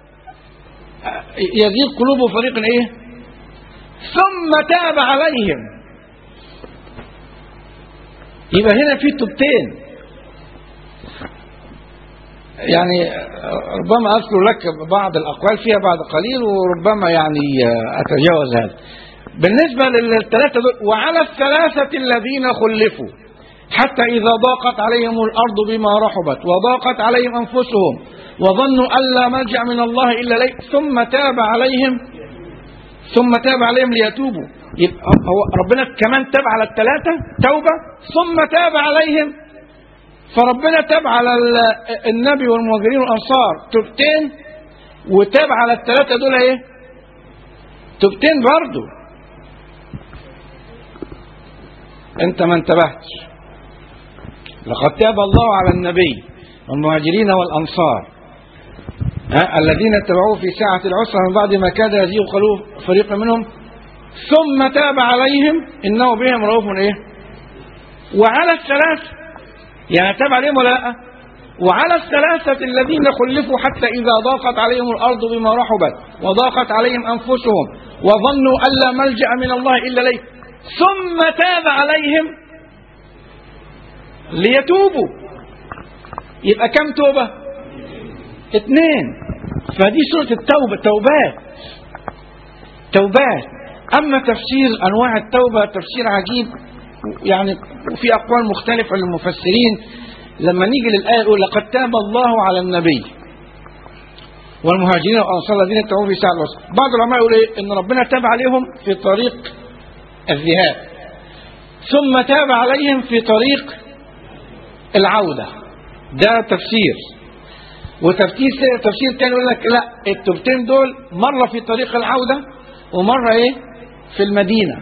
يزيغ قلوب فريق ايه ثم تاب عليهم يبقى هنا في توبتين يعني ربما أذكر لك بعض الأقوال فيها بعد قليل وربما يعني أتجاوز هذا بالنسبة للثلاثة دول وعلى الثلاثة الذين خلفوا حتى إذا ضاقت عليهم الأرض بما رحبت وضاقت عليهم أنفسهم وظنوا أن لا ملجأ من الله إلا إليه ثم تاب عليهم ثم تاب عليهم ليتوبوا يبقى هو ربنا كمان تاب على الثلاثة توبة ثم تاب عليهم فربنا تاب على ال- النبي والمهاجرين والأنصار توبتين وتاب على الثلاثة دول ايه توبتين برضو انت ما انتبهتش لقد تاب الله على النبي والمهاجرين والأنصار ها الذين اتبعوه في ساعة العسرة من بعد ما كاد يزيغ قلوب فريق منهم ثم تاب عليهم إنه بهم رؤوف إيه وعلى الثلاث يعني تاب عليهم ولا لا وعلى الثلاثة الذين خلفوا حتى إذا ضاقت عليهم الأرض بما رحبت وضاقت عليهم أنفسهم وظنوا أن لا ملجأ من الله إلا إليه ثم تاب عليهم ليتوبوا يبقى كم توبة اثنين فدي سورة التوبة توبات توبات أما تفسير أنواع التوبة تفسير عجيب يعني وفي أقوال مختلفة للمفسرين لما نيجي للآية الأولى لقد تاب الله على النبي والمهاجرين والأنصار الذين اتبعوه في ساعة الوسط بعض العلماء يقول إيه إن ربنا تاب عليهم في طريق الذهاب ثم تاب عليهم في طريق العودة ده تفسير وتفسير تفسير تاني يقول لك لا التوبتين دول مرة في طريق العودة ومرة ايه في المدينة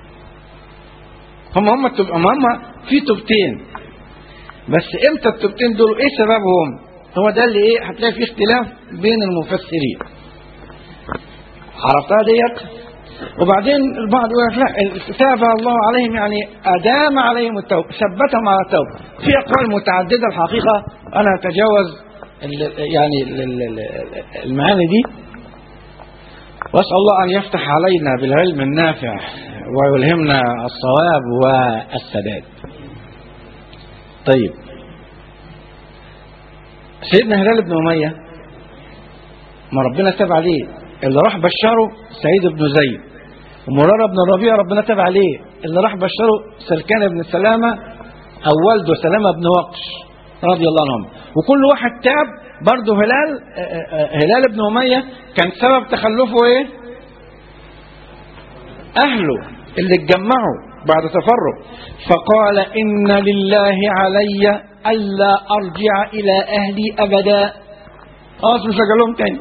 هم هم التوب- هم هم في توبتين بس امتى التوبتين دول ايه سببهم هو ده اللي ايه هتلاقي فيه اختلاف بين المفسرين عرفتها ديت وبعدين البعض يقول لك لا تاب الله عليهم يعني ادام عليهم التوبه ثبتهم على التوبه في اقوال متعدده الحقيقه انا اتجاوز ال- يعني ال- ال- ال- المعاني دي واسال الله ان يفتح علينا بالعلم النافع ويلهمنا الصواب والسداد طيب سيدنا هلال بن اميه ما ربنا تاب عليه اللي راح بشره سعيد بن زيد ومرارة بن الربيع ربنا تاب عليه اللي راح بشره سلكان بن سلامة أو والده سلامة بن وقش رضي الله عنهم وكل واحد تاب برضه هلال آه، آه، هلال بن أمية كان سبب تخلفه إيه؟ أهله اللي اتجمعوا بعد تفرق فقال إن لله علي ألا أرجع إلى أهلي أبدا خلاص مش هرجع لهم تاني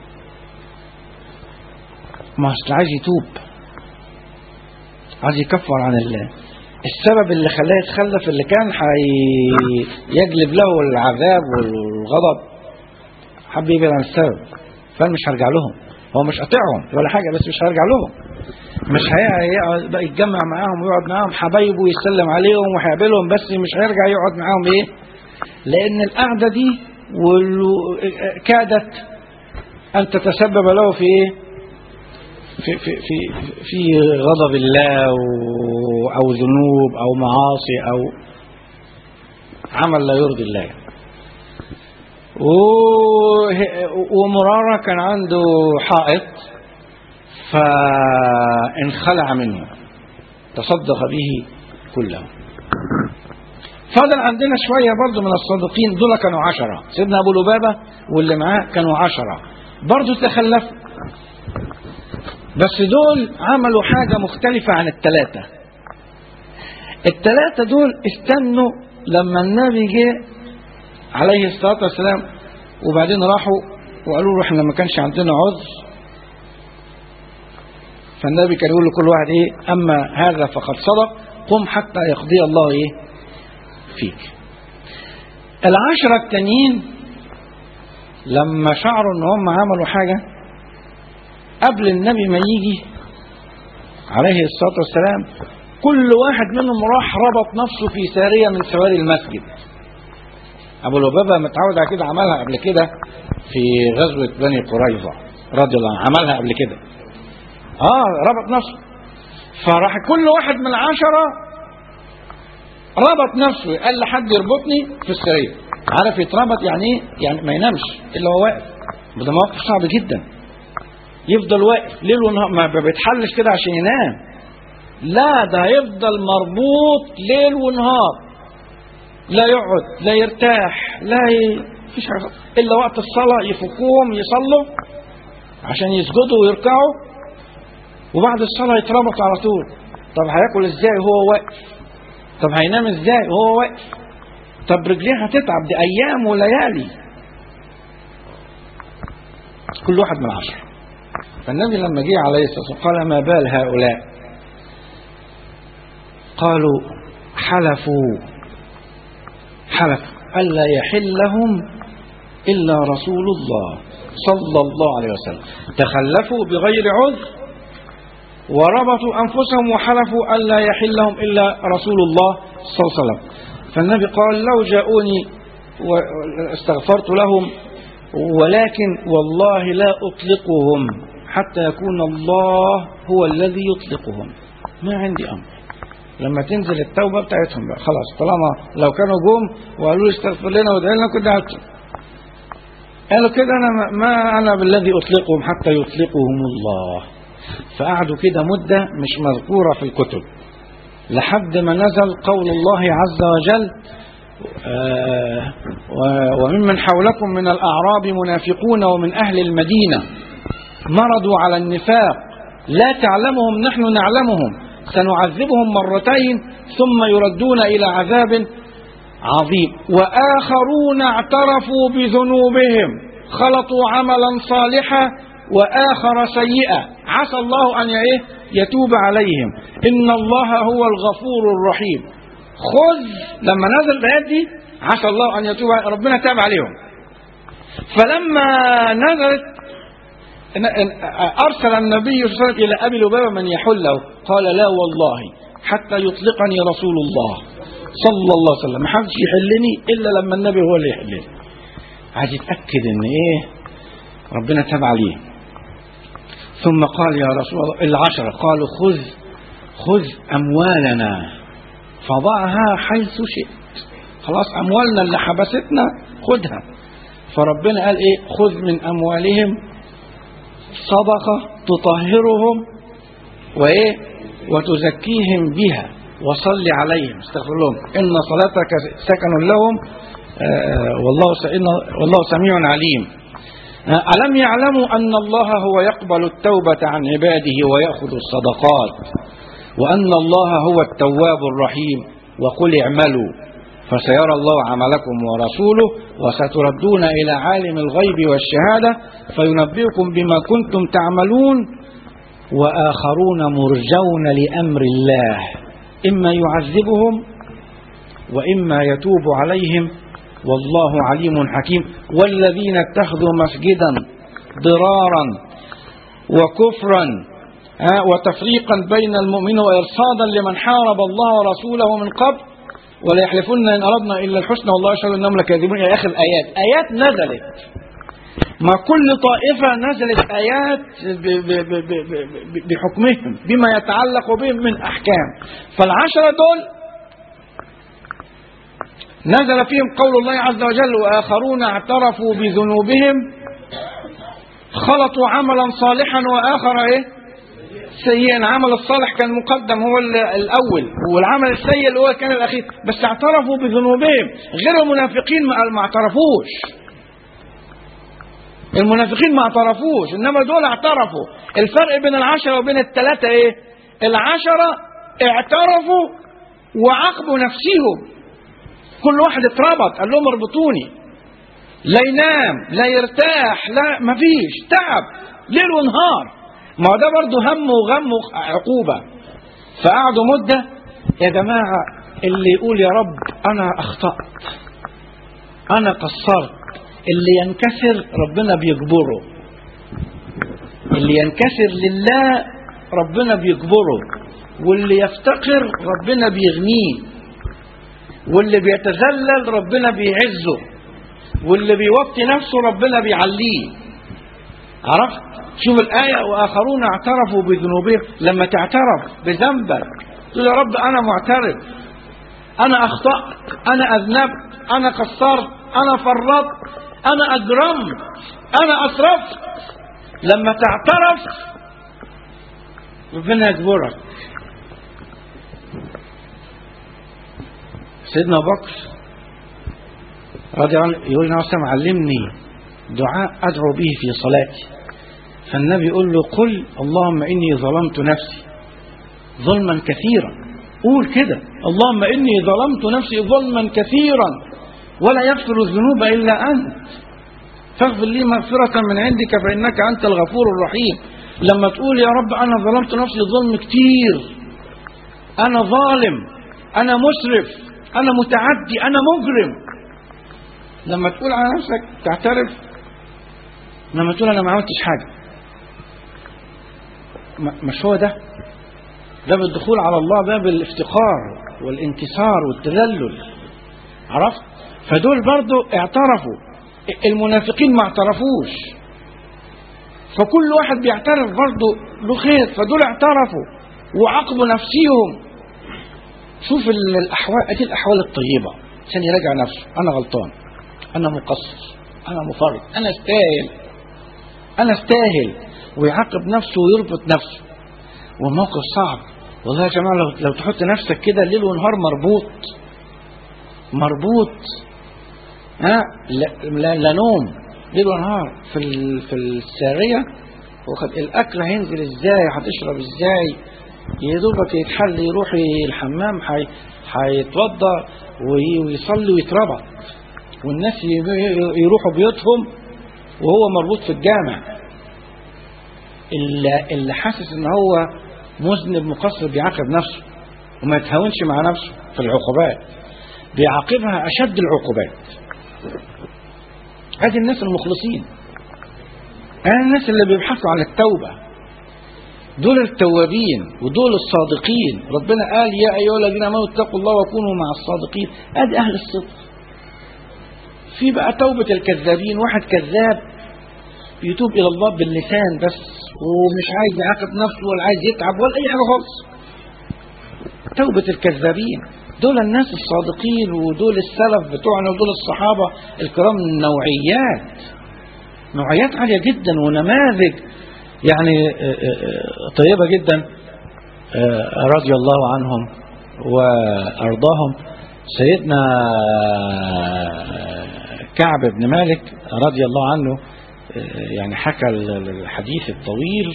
ما اصل عايز يتوب عايز يكفر عن الله السبب اللي خلاه يتخلف اللي كان هيجلب له العذاب والغضب حب يبعد عن السبب فانا مش هرجع لهم هو مش قاطعهم ولا حاجه بس مش هرجع لهم مش هيقعد بقى يتجمع معاهم ويقعد معاهم حبايبه ويسلم عليهم وهيقابلهم بس مش هيرجع يقعد معاهم ايه لان القعده دي وال- كادت ان تتسبب له في ايه في في في, في غضب الله و- او ذنوب او معاصي او عمل لا يرضي الله و- ومرارة كان عنده حائط فانخلع منه تصدق به كله فضل عندنا شوية برضو من الصادقين دول كانوا عشرة سيدنا أبو لبابة واللي معاه كانوا عشرة برضو تخلفوا بس دول عملوا حاجة مختلفة عن التلاتة التلاتة دول استنوا لما النبي جه عليه الصلاة والسلام وبعدين راحوا وقالوا له احنا ما كانش عندنا عذر فالنبي كان يقول لكل واحد ايه اما هذا فقد صدق قم حتى يقضي الله ايه فيك العشرة التانيين لما شعروا ان هم عملوا حاجة قبل النبي ما يجي عليه الصلاة والسلام كل واحد منهم راح ربط نفسه في سارية من سواري المسجد أبو لبابة متعود على كده عملها قبل كده في غزوة بني قريظة رضي الله عنه عملها قبل كده اه ربط نفسه فراح كل واحد من العشرة ربط نفسه قال لحد يربطني في السرير عارف يتربط يعني ايه يعني ما ينامش الا هو واقف ده موقف صعب جدا يفضل واقف ليل ونهار ما بيتحلش كده عشان ينام لا ده هيفضل مربوط ليل ونهار لا يقعد لا يرتاح لا ي... فيش حاجة الا وقت الصلاة يفكوهم يصلوا عشان يسجدوا ويركعوا وبعد الصلاة يتربط على طول طب هياكل ازاي وهو واقف طب هينام ازاي وهو واقف طب رجليه هتتعب دي ايام وليالي كل واحد من عشرة فالنبي لما جه عليه الصلاة والسلام قال ما بال هؤلاء قالوا حلفوا حلفوا ألا يحل لهم إلا رسول الله صلى الله عليه وسلم تخلفوا بغير عذر وربطوا أنفسهم وحلفوا ألا يحل لهم إلا رسول الله صلى الله عليه وسلم فالنبي قال لو جاءوني واستغفرت لهم ولكن والله لا أطلقهم حتى يكون الله هو الذي يطلقهم ما عندي أمر لما تنزل التوبة بتاعتهم بقى خلاص طالما لو كانوا جم وقالوا لي استغفر لنا وادعي لنا كنت قعدت قالوا كده انا ما- ما انا بالذي اطلقهم حتى يطلقهم الله فقعدوا كده مدة مش مذكورة في الكتب لحد ما نزل قول الله عز وجل آه، و- وممن حولكم من الأعراب منافقون ومن أهل المدينة مرضوا على النفاق لا تعلمهم نحن نعلمهم سنعذبهم مرتين ثم يردون إلى عذاب عظيم وآخرون اعترفوا بذنوبهم خلطوا عملا صالحا وآخر سيئا عسى الله أن إيه؟ يتوب عليهم إن الله هو الغفور الرحيم خذ لما نزل الآيات دي عسى الله أن يتوب عليهم. ربنا تاب عليهم فلما نزلت أرسل النبي صلى الله عليه وسلم إلى أبي لبابة من يحله قال لا والله حتى يطلقني رسول الله صلى الله عليه وسلم ما حدش يحلني إلا لما النبي هو اللي يحلني عايز يتأكد إن إيه ربنا تاب عليه ثم قال يا رسول الله العشرة قالوا خذ خذ أموالنا فضعها حيث شئت خلاص أموالنا اللي حبستنا خذها فربنا قال إيه خذ من أموالهم صدقة تطهرهم وإيه وتزكيهم بها وصل عليهم استغفر لهم إن صلاتك سكن لهم آه والله س- والله سميع عليم آه ألم يعلموا أن الله هو يقبل التوبة عن عباده ويأخذ الصدقات وأن الله هو التواب الرحيم وقل اعملوا فسيرى الله عملكم ورسوله وستردون إلى عالم الغيب والشهادة فينبئكم بما كنتم تعملون وآخرون مرجون لأمر الله إما يعذبهم وإما يتوب عليهم والله عليم حكيم والذين اتخذوا مسجدا ضرارا وكفرا آه، وتفريقا بين المؤمنين وإرصادا لمن حارب الله ورسوله من قبل ولا يحلفن إن أردنا إلا الحسنى والله يشهد أنهم لكاذبون إلى آخر الآيات آيات نزلت ما كل طائفة نزلت آيات ب- ب- ب- ب- ب- بحكمهم بما يتعلق بهم من أحكام فالعشرة دول نزل فيهم قول الله عز وجل وآخرون اعترفوا بذنوبهم خلطوا عملا صالحا وآخر إيه سيئا العمل الصالح كان مقدم هو ال- الأول والعمل السيء اللي هو كان الأخير بس اعترفوا بذنوبهم غير المنافقين ما ما اعترفوش المنافقين ما اعترفوش انما دول اعترفوا الفرق بين العشرة وبين الثلاثة ايه العشرة اعترفوا وعاقبوا نفسهم كل واحد اتربط قال لهم اربطوني لا ينام لا يرتاح لا مفيش تعب ليل ونهار ما هو ده برضه هم وغم وعقوبة فقعدوا مدة يا جماعة اللي يقول يا رب أنا أخطأت أنا قصرت اللي ينكسر ربنا بيجبره اللي ينكسر لله ربنا بيجبره واللي يفتقر ربنا بيغنيه واللي بيتذلل ربنا بيعزه واللي بيوطي نفسه ربنا بيعليه عرفت شوف الآية وآخرون اعترفوا بذنوبهم لما تعترف بذنبك تقول يا رب أنا معترف أنا أخطأت أنا أذنبت أنا قصرت أنا فرطت أنا أجرمت أنا أسرفت لما تعترف ربنا يجبرك سيدنا أبو بكر رضي الله عنه يقول لنا وسلم علمني دعاء أدعو به في صلاتي فالنبي يقول له قل اللهم إني ظلمت نفسي ظلما كثيرا قول كده اللهم إني ظلمت نفسي ظلما كثيرا ولا يغفر الذنوب إلا أنت فاغفر لي مغفرة من عندك فإنك أنت الغفور الرحيم لما تقول يا رب أنا ظلمت نفسي ظلم كتير أنا ظالم أنا مسرف أنا متعدي أنا مجرم لما تقول على نفسك تعترف لما تقول أنا ما عملتش حاجة م- مش هو ده باب الدخول على الله باب الافتقار والانكسار والتذلل عرفت فدول برضو اعترفوا المنافقين ما اعترفوش فكل واحد بيعترف برضو له خير فدول اعترفوا وعاقبوا نفسيهم شوف ال- الاحوال ادي الاحوال الطيبه عشان يراجع نفسه انا غلطان انا مقصر انا مفرط انا استاهل انا استاهل ويعاقب نفسه ويربط نفسه والموقف صعب والله يا جماعه لو, لو تحط نفسك كده ليل ونهار مربوط مربوط ها لا, لا, لا نوم ليل ونهار في ال- في الساريه وقد الاكل هينزل ازاي هتشرب ازاي يا دوبك يتحل يروح الحمام حي- هيتوضا وي- ويصلي ويتربط والناس ي- يروحوا بيوتهم وهو مربوط في الجامع اللي, اللي حاسس ان هو مذنب مقصر بيعاقب نفسه وما يتهاونش مع نفسه في العقوبات بيعاقبها اشد العقوبات هذه الناس المخلصين هذه الناس اللي بيبحثوا عن التوبه دول التوابين ودول الصادقين ربنا قال يا ايها الذين امنوا اتقوا الله وكونوا مع الصادقين ادي اهل الصدق في بقى توبة الكذابين واحد كذاب يتوب الى الله باللسان بس ومش عايز يعاقب نفسه ولا عايز يتعب ولا اي حاجه خالص توبة الكذابين دول الناس الصادقين ودول السلف بتوعنا ودول الصحابة الكرام نوعيات نوعيات عالية جدا ونماذج يعني آه، آه، طيبة جدا آه، رضي الله عنهم وأرضاهم سيدنا كعب بن مالك رضي الله عنه آه، يعني حكى الحديث الطويل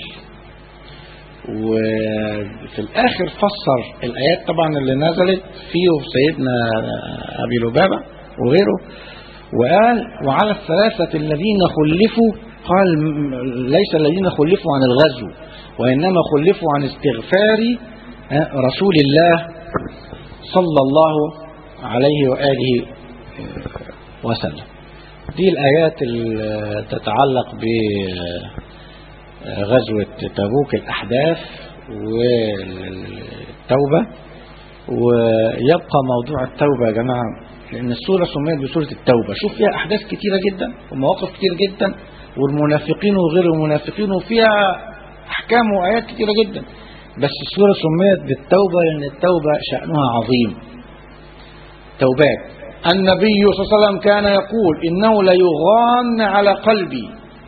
وفي الآخر فسر الآيات طبعا اللي نزلت فيه سيدنا أبي لبابة وغيره وقال وعلى الثلاثة الذين خلفوا قال م- ليس الذين خلفوا عن الغزو وإنما خلفوا عن استغفار آه، رسول الله صلى الله عليه وآله آه، وسلم دي الآيات اللي تتعلق بغزوة تبوك الأحداث والتوبة ويبقى موضوع التوبة يا جماعة لأن السورة سميت بسورة التوبة شوف فيها أحداث كتيرة جدا ومواقف كتير جدا والمنافقين وغير المنافقين وفيها أحكام وآيات كتيرة جدا بس السورة سميت بالتوبة لأن التوبة شأنها عظيم توبات النبي صلى الله عليه وسلم كان يقول إنه ليغان على قلبي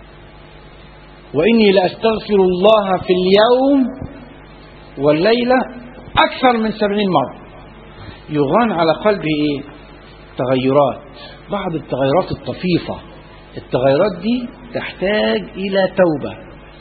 وإني لأستغفر الله في اليوم والليلة أكثر من سبعين مرة يغان على قلبه إيه؟ تغيرات بعض التغيرات الطفيفة التغيرات دي تحتاج إلى توبة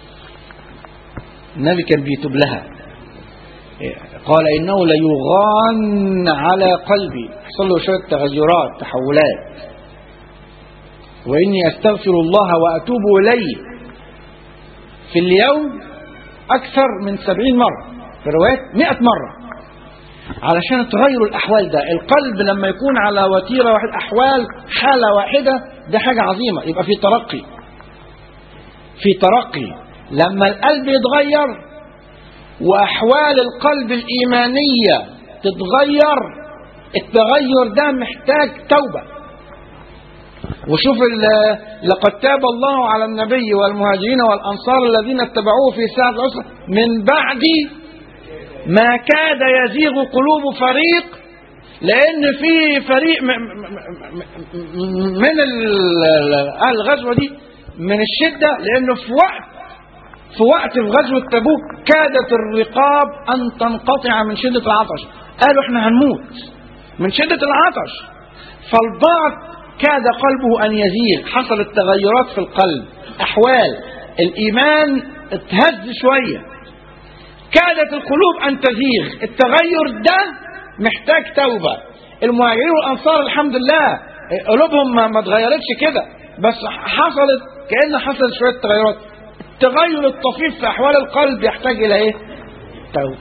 النبي كان بيتوب لها قال إنه ليغان على قلبي حصل له شوية تغيرات تحولات وإني أستغفر الله وأتوب إليه في اليوم أكثر من سبعين مرة في روايات مئة مرة علشان تغير الأحوال ده القلب لما يكون على وتيرة واحد أحوال حالة واحدة ده حاجة عظيمة يبقى في ترقي في ترقي لما القلب يتغير وأحوال القلب الإيمانية تتغير التغير ده محتاج توبة وشوف لقد تاب الله على النبي والمهاجرين والأنصار الذين اتبعوه في ساعة العسرة من بعد ما كاد يزيغ قلوب فريق لأن في فريق من الغزوة دي من الشدة لأنه في وقت في وقت في غزوة تبوك كادت الرقاب أن تنقطع من شدة العطش قالوا احنا هنموت من شدة العطش فالبعض كاد قلبه أن يزيل حصلت تغيرات في القلب أحوال الإيمان اتهز شوية كادت القلوب أن تزيغ التغير ده محتاج توبة المهاجرين والأنصار الحمد لله قلوبهم ما اتغيرتش كده بس حصلت كأن حصلت شوية تغيرات التغير الطفيف في أحوال القلب يحتاج إلى إيه؟ توبة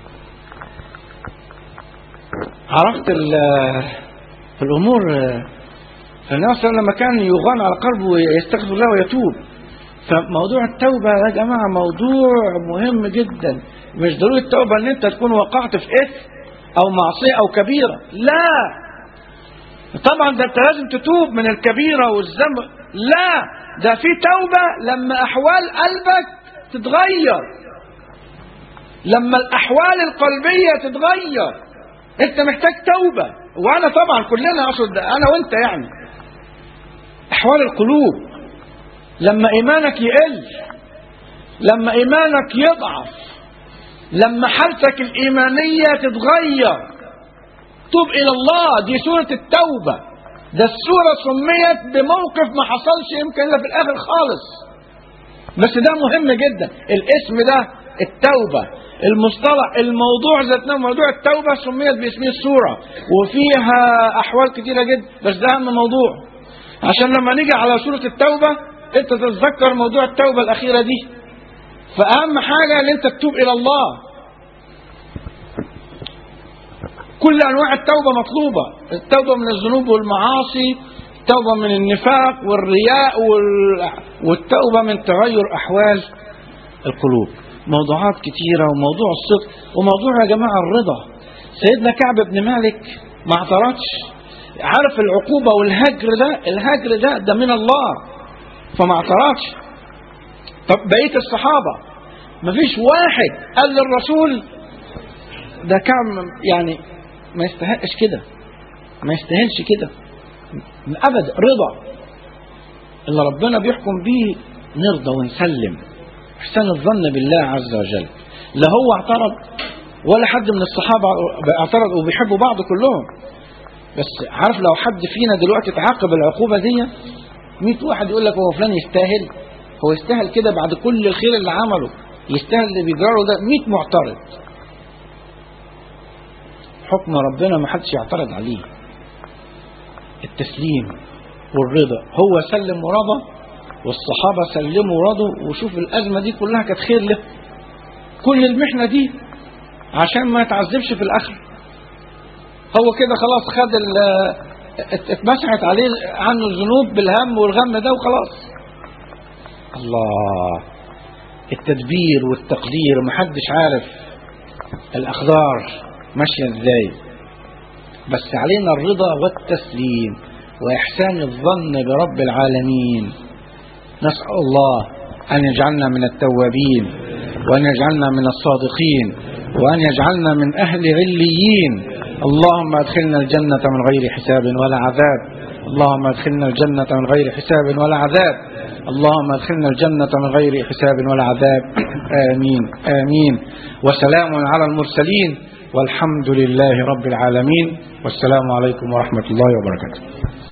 عرفت الأمور فالنبي صلى الله عليه وسلم لما كان يغان على قلبه ويستغفر الله ويتوب فموضوع التوبة يا جماعة موضوع مهم جدا مش ضروري التوبة ان انت تكون وقعت في اثم او معصية او كبيرة لا طبعا ده انت لازم تتوب من الكبيرة والذنب لا ده في توبة لما احوال قلبك تتغير لما الاحوال القلبية تتغير انت محتاج توبة وانا طبعا كلنا اقصد انا وانت يعني احوال القلوب لما ايمانك يقل لما ايمانك يضعف لما حالتك الايمانيه تتغير توب الى الله دي سوره التوبه ده السوره سميت بموقف ما حصلش يمكن الا في الاخر خالص بس ده مهم جدا الاسم ده التوبه المصطلح الموضوع ذات موضوع التوبه سميت باسم السوره وفيها احوال كتيره جدا بس ده اهم موضوع عشان لما نيجي على سورة التوبة انت تتذكر موضوع التوبة الأخيرة دي فأهم حاجة ان انت تتوب إلى الله كل أنواع التوبة مطلوبة التوبة من الذنوب والمعاصي التوبة من النفاق والرياء وال... والتوبة من تغير أحوال القلوب موضوعات كتيرة وموضوع الصدق وموضوع يا جماعة الرضا سيدنا كعب بن مالك ما اعترضش عارف العقوبة والهجر ده الهجر ده ده من الله فما اعترضش طب بقية الصحابة مفيش واحد قال للرسول ده كان يعني ما يستحقش كده ما يستاهلش كده ابدا رضا اللي ربنا بيحكم بيه نرضى ونسلم احسان الظن بالله عز وجل لا هو اعترض ولا حد من الصحابه اعترض وبيحبوا بعض كلهم بس عارف لو حد فينا دلوقتي تعاقب العقوبة دي 100 واحد يقول لك هو فلان يستاهل هو يستاهل كده بعد كل الخير اللي عمله يستاهل اللي بيجرى ده 100 معترض حكم ربنا ما حدش يعترض عليه التسليم والرضا هو سلم ورضى والصحابة سلموا ورضوا وشوف الأزمة دي كلها كانت خير له كل المحنة دي عشان ما يتعذبش في الآخر هو كده خلاص خد اتمسحت عليه عنه الذنوب بالهم والغم ده وخلاص الله التدبير والتقدير محدش عارف الأقدار ماشية ازاي بس علينا الرضا والتسليم وإحسان الظن برب العالمين نسأل الله أن يجعلنا من التوابين وأن يجعلنا من الصادقين وأن يجعلنا من أهل عليين اللهم ادخلنا الجنة من غير حساب ولا عذاب اللهم ادخلنا الجنة من غير حساب ولا عذاب اللهم ادخلنا الجنة من غير حساب ولا عذاب آمين آمين وسلام على المرسلين والحمد لله رب العالمين والسلام عليكم ورحمة الله وبركاته